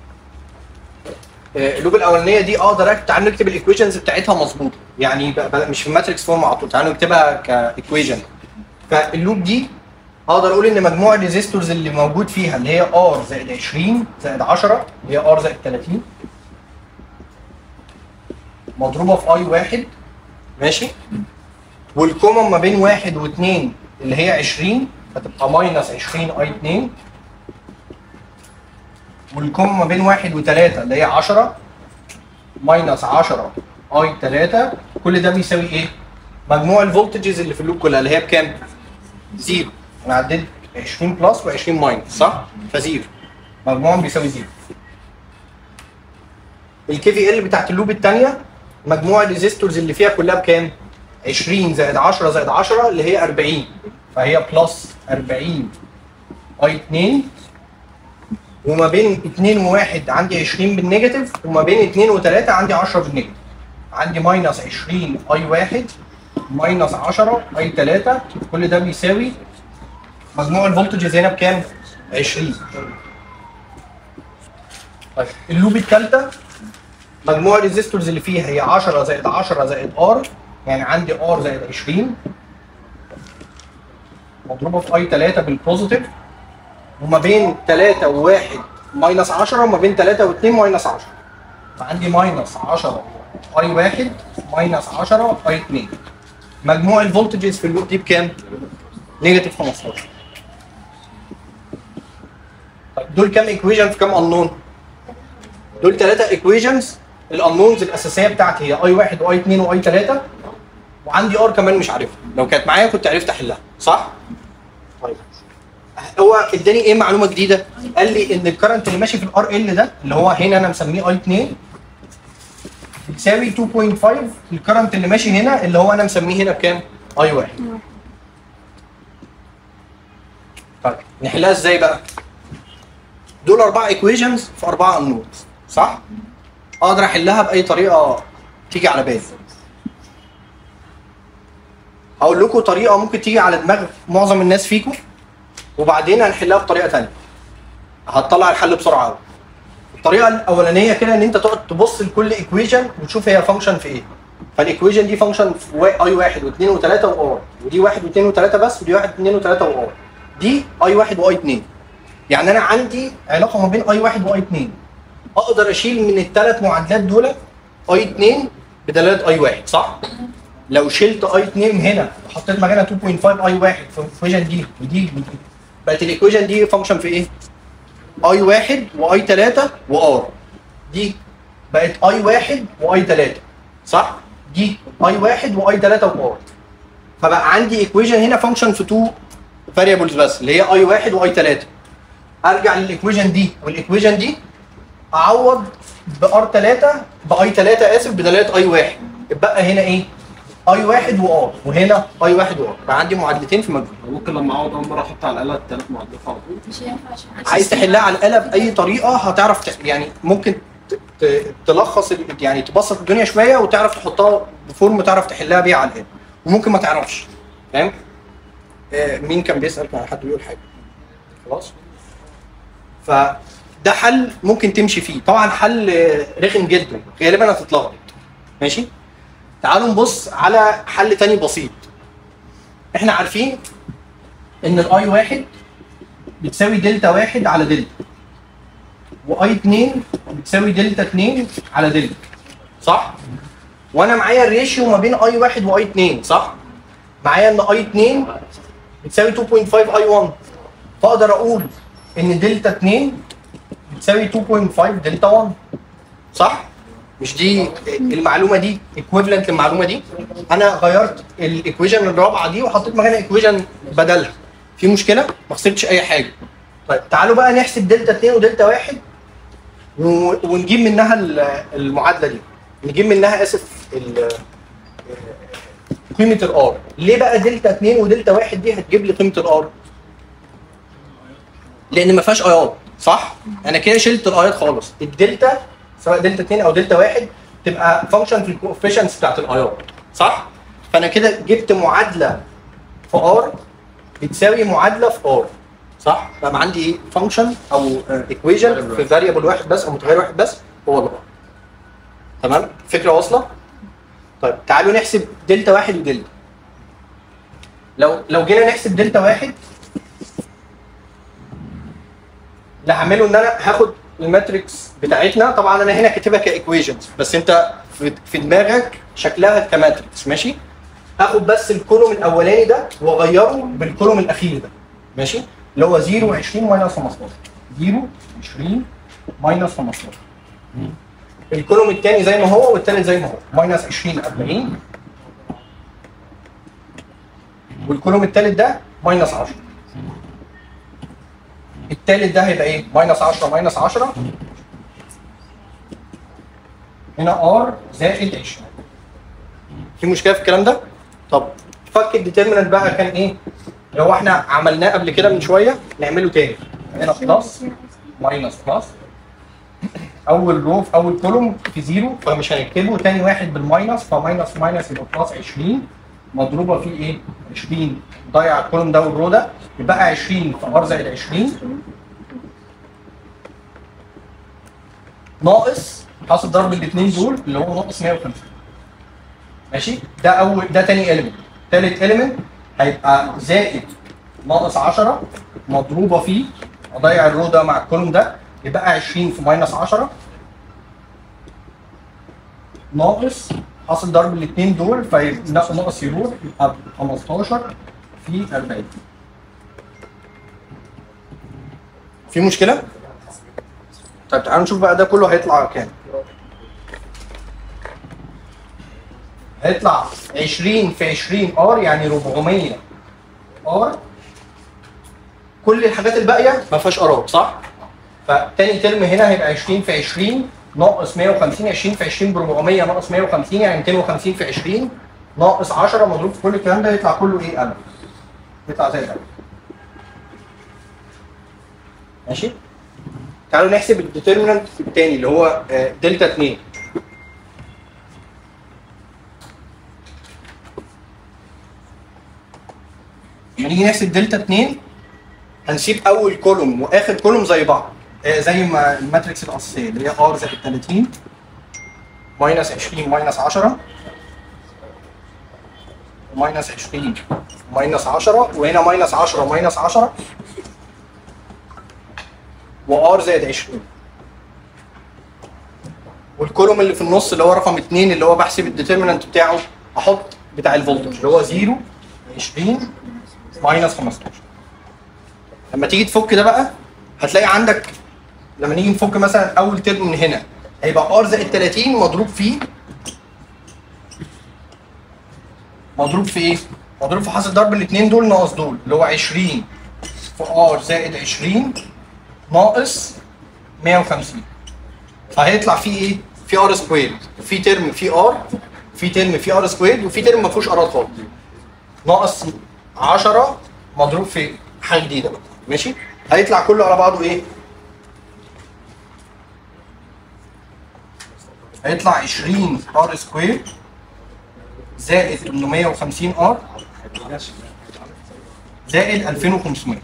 آه، اللوب الاولانيه دي اقدر أكتب تعالوا نكتب الايكويشنز بتاعتها مظبوطه يعني ب- ب- مش في ماتريكس فورم على طول تعالوا نكتبها كايكويشن فاللوب دي اقدر اقول ان مجموع الريزيستورز اللي موجود فيها اللي هي ار زائد 20 زائد 10 اللي هي ار زائد 30 مضروبه في اي واحد ماشي والكومن ما بين واحد واثنين اللي هي 20 فتبقى ماينس 20 اي 2 والكومن ما بين واحد وثلاثة اللي هي 10 ماينس 10 اي 3 كل ده بيساوي ايه؟ مجموع الفولتجز اللي في اللوب كلها اللي هي بكام؟ زيرو انا عديت 20 بلس و20 ماينس صح؟ فزيرو مجموعهم بيساوي زيرو الكي في ال بتاعت اللوب الثانيه مجموع الريزيستورز اللي فيها كلها بكام؟ 20 زائد 10 زائد 10 اللي هي 40 فهي بلس 40 اي 2 وما بين 2 و1 عندي 20 بالنيجاتيف وما بين 2 و3 عندي 10 بالنيجاتيف عندي ماينس 20 اي 1 ماينس 10 اي 3 كل ده بيساوي مجموع الفولتجز هنا بكام؟ 20 طيب اللوب الثالثه مجموع الريزيستورز اللي فيها هي 10 زائد 10 زائد ار يعني عندي ار زائد 20 مضروبه في اي 3 بالبوزيتيف وما بين 3 و1 ماينس 10 وما بين 3 و2 ماينس 10 فعندي ماينس 10 اي 1 ماينس 10 اي 2 مجموع الفولتجز في اللوب دي بكام؟ نيجاتيف 15 طيب دول كام ايكويشن في كام انون؟ دول ثلاثة ايكويشنز الانونز الاساسيه بتاعتي هي اي 1 واي 2 واي 3 وعندي ار كمان مش عارفها لو كانت معايا كنت عرفت احلها صح؟ طيب هو اداني ايه معلومه جديده؟ قال لي ان الكرنت اللي ماشي في الار ال ده اللي هو هنا انا مسميه اي 2 بيساوي 2.5 الكرنت اللي ماشي هنا اللي هو انا مسميه هنا بكام؟ اي 1 طيب نحلها ازاي بقى؟ دول اربع ايكويشنز في اربعه انونز صح؟ اقدر احلها باي طريقه تيجي على بالي هقول لكم طريقه ممكن تيجي على دماغ معظم الناس فيكم وبعدين هنحلها بطريقه ثانيه هتطلع الحل بسرعه قوي الطريقه الاولانيه كده ان انت تقعد تبص لكل ايكويشن وتشوف هي فانكشن في ايه فالايكويشن دي فانكشن في وا- اي واحد واثنين وثلاثه وار ودي واحد واثنين وثلاثه بس ودي واحد واثنين وثلاثه وار دي اي واحد واي اثنين يعني انا عندي علاقه ما بين اي واحد واي اثنين اقدر اشيل من الثلاث معادلات دول اي 2 بدلاله اي 1 صح؟ لو شلت اي 2 هنا وحطيت مكانها 2.5 اي 1 في الايكويشن دي ودي ودي بقت الايكويشن دي فانكشن في ايه؟ اي 1 واي 3 وار دي بقت اي 1 واي 3 صح؟ دي اي 1 واي 3 وار فبقى عندي ايكويشن هنا فانكشن في 2 فاريبلز بس اللي هي اي 1 واي 3 ارجع للايكويشن دي والايكويشن دي اعوض بار 3 باي 3 اسف بدلاله اي 1 اتبقى هنا ايه؟ اي 1 وار وهنا اي 1 وار بقى عندي معادلتين في مجهول ممكن لما اقعد اول مره احط على الاله الثلاث معادلات على طول مش هينفع عشان عايز تحلها على الاله باي طريقه هتعرف ت... يعني ممكن ت... ت... تلخص ال... يعني تبسط الدنيا شويه وتعرف تحطها بفورم تعرف تحلها بيها على الاله وممكن ما تعرفش فاهم؟ آه مين كان بيسال كان حد بيقول حاجه خلاص؟ فده حل ممكن تمشي فيه طبعا حل آه، رخم جدا غالبا هتتلخبط ماشي؟ تعالوا نبص على حل تاني بسيط احنا عارفين ان الاي واحد بتساوي دلتا واحد على دلتا واي 2 بتساوي دلتا 2 على دلتا صح؟ وانا معايا الريشيو ما بين اي 1 واي 2 صح؟ معايا ان اي 2 بتساوي 2.5 اي 1 فاقدر اقول ان دلتا 2 بتساوي 2.5 دلتا 1 صح؟ مش دي المعلومه دي ايكويفالنت للمعلومه دي انا غيرت الايكويشن الرابعه دي وحطيت مكانها ايكويشن بدلها في مشكله ما خسرتش اي حاجه طيب تعالوا بقى نحسب دلتا 2 ودلتا 1 و- ونجيب منها ال- المعادله دي نجيب منها اسف ال- قيمه الار ليه بقى دلتا 2 ودلتا 1 دي هتجيب لي قيمه الار لان ما فيهاش ايات صح انا كده شلت الايات خالص الدلتا سواء دلتا 2 او دلتا 1 تبقى فانكشن في الكوفيشنتس بتاعت الايات صح فانا كده جبت معادله في ار بتساوي معادله في ار صح فبقى عندي ايه فانكشن او ايكويشن في فاريبل واحد بس او متغير واحد بس هو الار تمام فكره واصله طيب تعالوا نحسب دلتا واحد ودلتا لو لو جينا نحسب دلتا واحد اللي هعمله ان انا هاخد الماتريكس بتاعتنا طبعا انا هنا كاتبها كايكويشنز بس انت في, في دماغك شكلها كماتريكس ماشي هاخد بس الكولوم الاولاني ده واغيره بالكولوم الاخير ده ماشي اللي هو 0 20 ماينس 15 0 20 ماينس 15 الكولوم الثاني زي ما هو والثالث زي ما هو ماينس 20 40 والكولوم الثالث ده ماينس 10 الثالث ده هيبقى ايه؟ ماينس 10 ماينس 10 هنا ار زائد 20 في مشكله في الكلام ده؟ طب فك الديترمينانت بقى كان ايه؟ اللي هو احنا عملناه قبل كده من شويه نعمله تاني هنا بلس ماينس بلس اول رو في اول كولوم في زيرو فمش هنكتبه تاني واحد بالماينس فماينس ماينس يبقى بلس 20 مضروبه في ايه؟ 20 ضيع الكولوم ده والرو ده يبقى 20 في ار زائد 20 ناقص حاصل ضرب الاثنين دول اللي هو ناقص 150 ماشي ده اول ده تاني اليمنت تالت اليمنت هيبقى زائد ناقص 10 مضروبه في اضيع الرو ده مع الكولوم ده يبقى 20 في ماينس 10 ناقص حاصل ضرب الاثنين دول فيبقى ناقص يروح يبقى 15 في 40 في مشكله؟ طيب تعالوا نشوف بقى ده كله هيطلع كام هيطلع 20 في 20 ار يعني 400 ار كل الحاجات الباقيه ما فيهاش ارات صح؟ فتاني ترم هنا هيبقى 20 في 20 ناقص 150 20 في 20 ب 400 ناقص 150 يعني 250 في 20 ناقص 10 مضروب في كل الكلام ده يطلع كله ايه 1000 يطلع زي 1000 ماشي؟ تعالوا نحسب الديترمينانت الثاني اللي هو آه، دلتا 2 لما نيجي نحسب دلتا 2 هنسيب اول كولوم واخر كولوم زي بعض آه، زي ما الماتريكس الاساسيه اللي هي ار زائد 30 ماينس 20 ماينس 10 ماينس 20 ماينس 10 وهنا ماينس 10 ماينس 10 وار زائد 20 والكولوم اللي في النص اللي هو رقم 2 اللي هو بحسب الديترمينانت بتاعه احط بتاع الفولتج اللي هو 0 20 ماينس 15 لما تيجي تفك ده بقى هتلاقي عندك لما نيجي نفك مثلا اول ترم من هنا هيبقى ار زائد 30 مضروب فيه مضروب في ايه؟ مضروب في حاصل ضرب الاثنين دول ناقص دول اللي هو 20 في ار زائد 20 ناقص 150 فهيطلع فيه ايه؟ في ار سكوير في ترم فيه ار في ترم فيه ار سكوير وفي ترم ما فيهوش ارات خالص ناقص 10 مضروب في حاجه جديده بقى ماشي؟ هيطلع كله على بعضه ايه؟ هيطلع 20 ار سكوير زائد 850 ار زائد 2500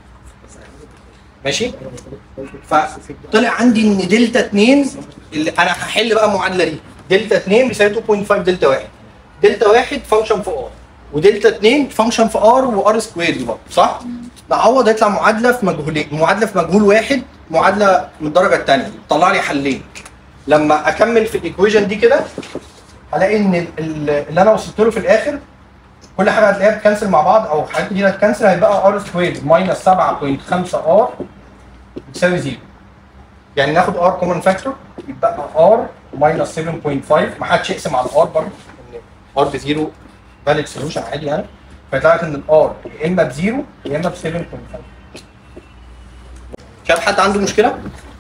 ماشي فطلع عندي ان دلتا 2 اللي انا هحل بقى المعادله دي دلتا 2 بيساوي 2.5 دلتا 1 دلتا 1 فانكشن في ار ودلتا 2 فانكشن في ار وار سكوير برضه صح؟ نعوض هيطلع معادله في مجهولين معادله في مجهول واحد معادله من الدرجه الثانيه طلع لي حلين لما اكمل في الايكويشن دي كده هلاقي ان ال- ال- اللي انا وصلت له في الاخر كل حاجه هتلاقيها بتكنسل مع بعض او حاجات كتير هتكنسل هيبقى ار سكوير ماينس 7.5 ار بتساوي زيرو يعني ناخد ار كومن فاكتور يبقى ار وماينس 7.5 ما حدش يقسم على الار برضه ان ار بزيرو فاليد سوليوشن عادي يعني فيطلع لك ان الار يا اما بزيرو يا اما ب 7.5 شايف حد عنده مشكله؟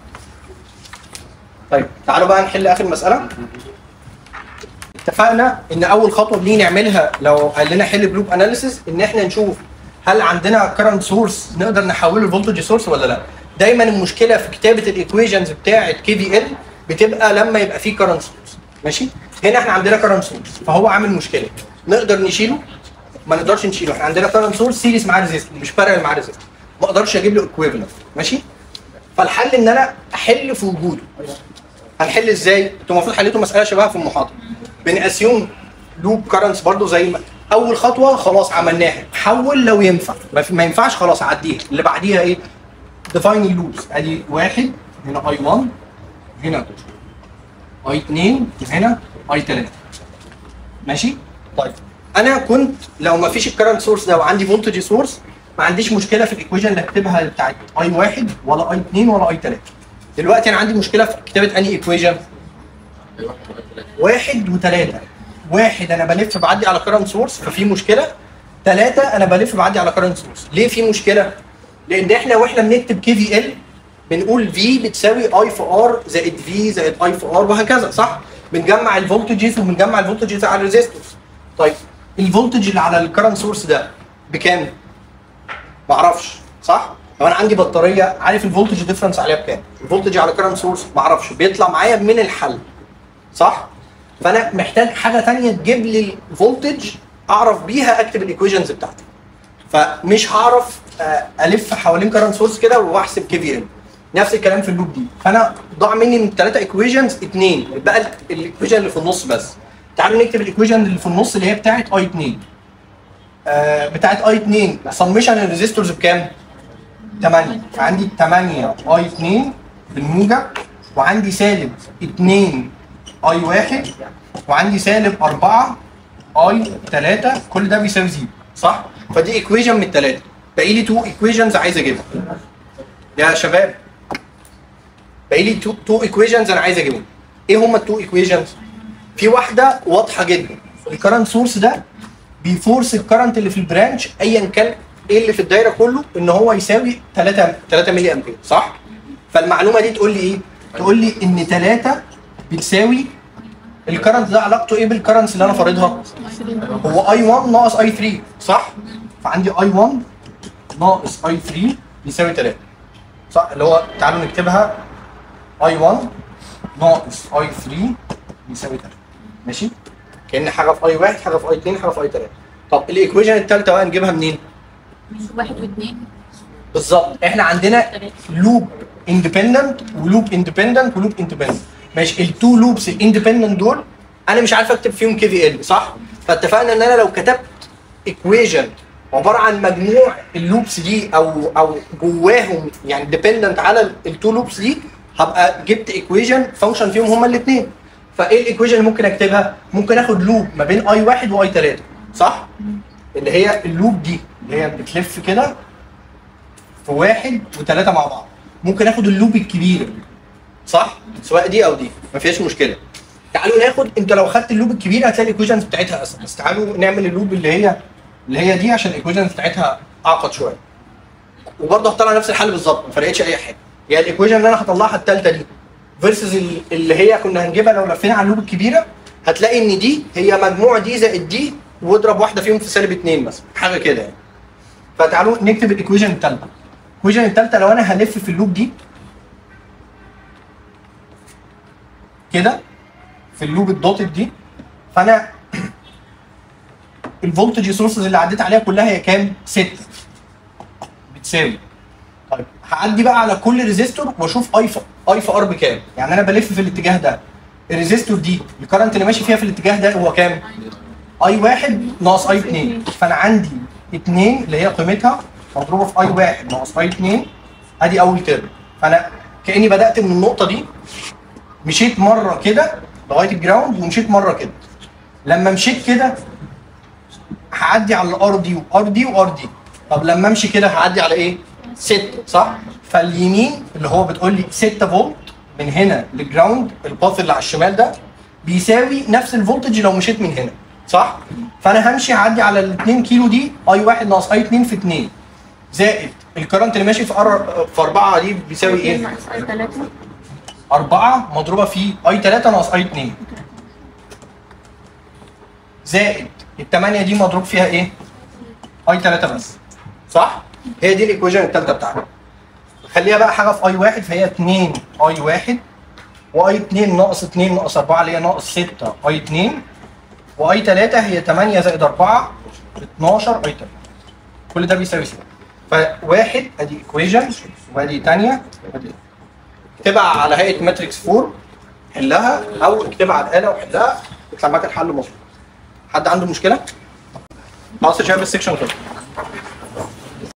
طيب تعالوا بقى نحل اخر مساله اتفقنا ان اول خطوه بنيجي نعملها لو قال لنا حل بلوب اناليسيس ان احنا نشوف هل عندنا كرنت سورس نقدر نحوله لفولتج سورس ولا لا دايما المشكله في كتابه الايكويشنز بتاعه كي في ال بتبقى لما يبقى في كرنت سورس ماشي هنا احنا عندنا كرنت سورس فهو عامل مشكله نقدر نشيله ما نقدرش نشيله احنا عندنا كرنت سورس سيريس مع ريزيست مش بارل مع ريزيست ما اقدرش اجيب له ايكويفالنت ماشي فالحل ان انا احل في وجوده هنحل ازاي؟ انتوا المفروض حليتوا مساله شبهها في المحاضره بنقسيوم لوب كرنتس برضو زي ما اول خطوه خلاص عملناها حول لو ينفع ما, في- ما ينفعش خلاص عديها اللي بعديها ايه؟ ديفاين اللوبس ادي واحد هنا اي 1 هنا اي 2 هنا اي 3 ماشي؟ طيب انا كنت لو ما فيش الكرنت سورس ده وعندي فولتج سورس ما عنديش مشكله في الايكويشن اللي هكتبها بتاعت اي 1 ولا اي 2 ولا اي 3 دلوقتي انا عندي مشكله في كتابه انهي ايكويشن؟ أي واحد ولا ثلاثة. واحد وثلاثة واحد انا بلف بعدي على كرنت سورس ففي مشكله ثلاثة انا بلف بعدي على كرنت سورس ليه في مشكله؟ لان احنا واحنا بنكتب كي في ال بنقول في بتساوي اي في ار زائد في زائد اي في ار وهكذا صح؟ بنجمع الفولتجز وبنجمع الفولتجز على الريزيستورز طيب الفولتج اللي على الكرنت سورس ده بكام؟ معرفش صح؟ لو انا عندي بطاريه عارف الفولتج ديفرنس عليها بكام؟ الفولتج على كرنت سورس معرفش بيطلع معايا من الحل صح؟ فانا محتاج حاجه تانية تجيب لي الفولتج اعرف بيها اكتب الايكويشنز بتاعتي فمش هعرف آه، الف حوالين كرنت سورس كده واحسب كي في ام نفس الكلام في اللوب دي فانا ضاع مني من ثلاثه ايكويشنز اثنين بقى الايكويشن اللي في النص بس تعالوا نكتب الايكويشن اللي في النص اللي هي بتاعت اي 2 آه بتاعت اي 2 سمشن الريزيستورز بكام؟ 8 فعندي 8 اي 2 بالموجب وعندي سالب 2 اي 1 وعندي سالب 4 اي 3 كل ده بيساوي زيرو صح؟ فدي ايكويشن من الثلاثه باقي لي 2 ايكويشنز عايز اجيبها يا شباب باقي لي 2 ايكويشنز انا عايز اجيبهم ايه هما التو ايكويشنز؟ في واحده واضحه جدا الكرنت سورس ده بيفورس الكرنت اللي في البرانش ايا كان ايه اللي في الدايره كله ان هو يساوي 3 3 ملي امبير صح؟ فالمعلومه دي تقول لي ايه؟ تقول لي ان 3 بتساوي الكرنت ده علاقته ايه بالكرنتس اللي انا فارضها؟ هو اي 1 ناقص اي 3 صح؟ فعندي اي 1 ناقص اي 3 يساوي 3 صح؟ اللي هو تعالوا نكتبها اي 1 ناقص اي 3 يساوي 3 ماشي؟ كان حاجه في اي 1 حاجه في اي 2 حاجه في اي 3 طب الايكويشن الثالثه بقى نجيبها منين؟ واحد واثنين بالظبط احنا عندنا ثلاثة لوب اندبندنت ولوب اندبندنت ولوب اندبندنت ماشي التو لوبس الاندبندنت دول انا مش عارف اكتب فيهم كي في ال صح فاتفقنا ان انا لو كتبت ايكويشن عباره عن مجموع اللوبس دي او او جواهم يعني ديبندنت على التو لوبس دي هبقى جبت ايكويشن فانكشن فيهم هما الاثنين فايه الايكويشن اللي ممكن اكتبها ممكن اخد لوب ما بين اي واحد واي 3 صح اللي هي اللوب دي اللي هي بتلف كده في واحد وثلاثة مع بعض ممكن اخد اللوب الكبير صح سواء دي او دي ما فيهاش مشكله تعالوا ناخد انت لو خدت اللوب الكبير هتلاقي الايكويشنز بتاعتها اسهل بس تعالوا نعمل اللوب اللي هي اللي هي دي عشان الايكويشنز بتاعتها اعقد شويه وبرضه هطلع نفس الحل بالظبط ما فرقتش اي حاجه يعني الايكويشن اللي انا هطلعها الثالثه دي فيرسز اللي هي كنا هنجيبها لو لفينا على اللوب الكبيره هتلاقي ان دي هي مجموع دي زائد دي واضرب واحده فيهم في سالب اثنين مثلا حاجه كده يعني فتعالوا نكتب الايكويشن الثالثه الايكويشن الثالثه لو انا هلف في اللوب دي كده في اللوب الدوتد دي فانا الفولتج سورسز اللي عديت عليها كلها هي كام؟ 6 بتساوي طيب هعدي بقى على كل ريزيستور واشوف اي في اي في ار بكام يعني انا بلف في الاتجاه ده الريزيستور دي الكرنت اللي ماشي فيها في الاتجاه ده هو كام؟ اي واحد ناقص اي 2 فانا عندي 2 اللي هي قيمتها مضروبه في اي واحد ناقص اي 2 ادي اول ترم فانا كاني بدات من النقطه دي مشيت مره كده لغايه الجراوند ومشيت مره كده لما مشيت كده هعدي على الار دي وار دي وار دي طب لما امشي كده هعدي على ايه؟ 6 صح؟ فاليمين اللي هو بتقول لي 6 فولت من هنا للجراوند الباث اللي على الشمال ده بيساوي نفس الفولتج لو مشيت من هنا صح؟ فانا همشي هعدي على ال 2 كيلو دي اي 1 ناقص اي 2 في 2 زائد الكرنت اللي ماشي في ار في 4 دي بيساوي ايه؟ ناقص اي 3 4 مضروبه في اي 3 ناقص اي 2 زائد ال 8 دي مضروب فيها ايه؟ اي 3 بس صح؟ هي دي الايكويشن الثالثه بتاعتنا خليها بقى حاجه في اي 1 فهي 2 اي 1 واي 2 ناقص 2 ناقص 4 اللي هي ناقص 6 اي 2 واي 3 هي 8 زائد 4 12 اي 3 كل ده بيساوي 6 فواحد ادي ايكويشن وادي ثانيه وادي اكتبها على هيئه ماتريكس 4 حلها او اكتبها على الاله وحلها يطلع معاك الحل مظبوط حد عنده مشكله؟ خلاص يا شباب السكشن خلص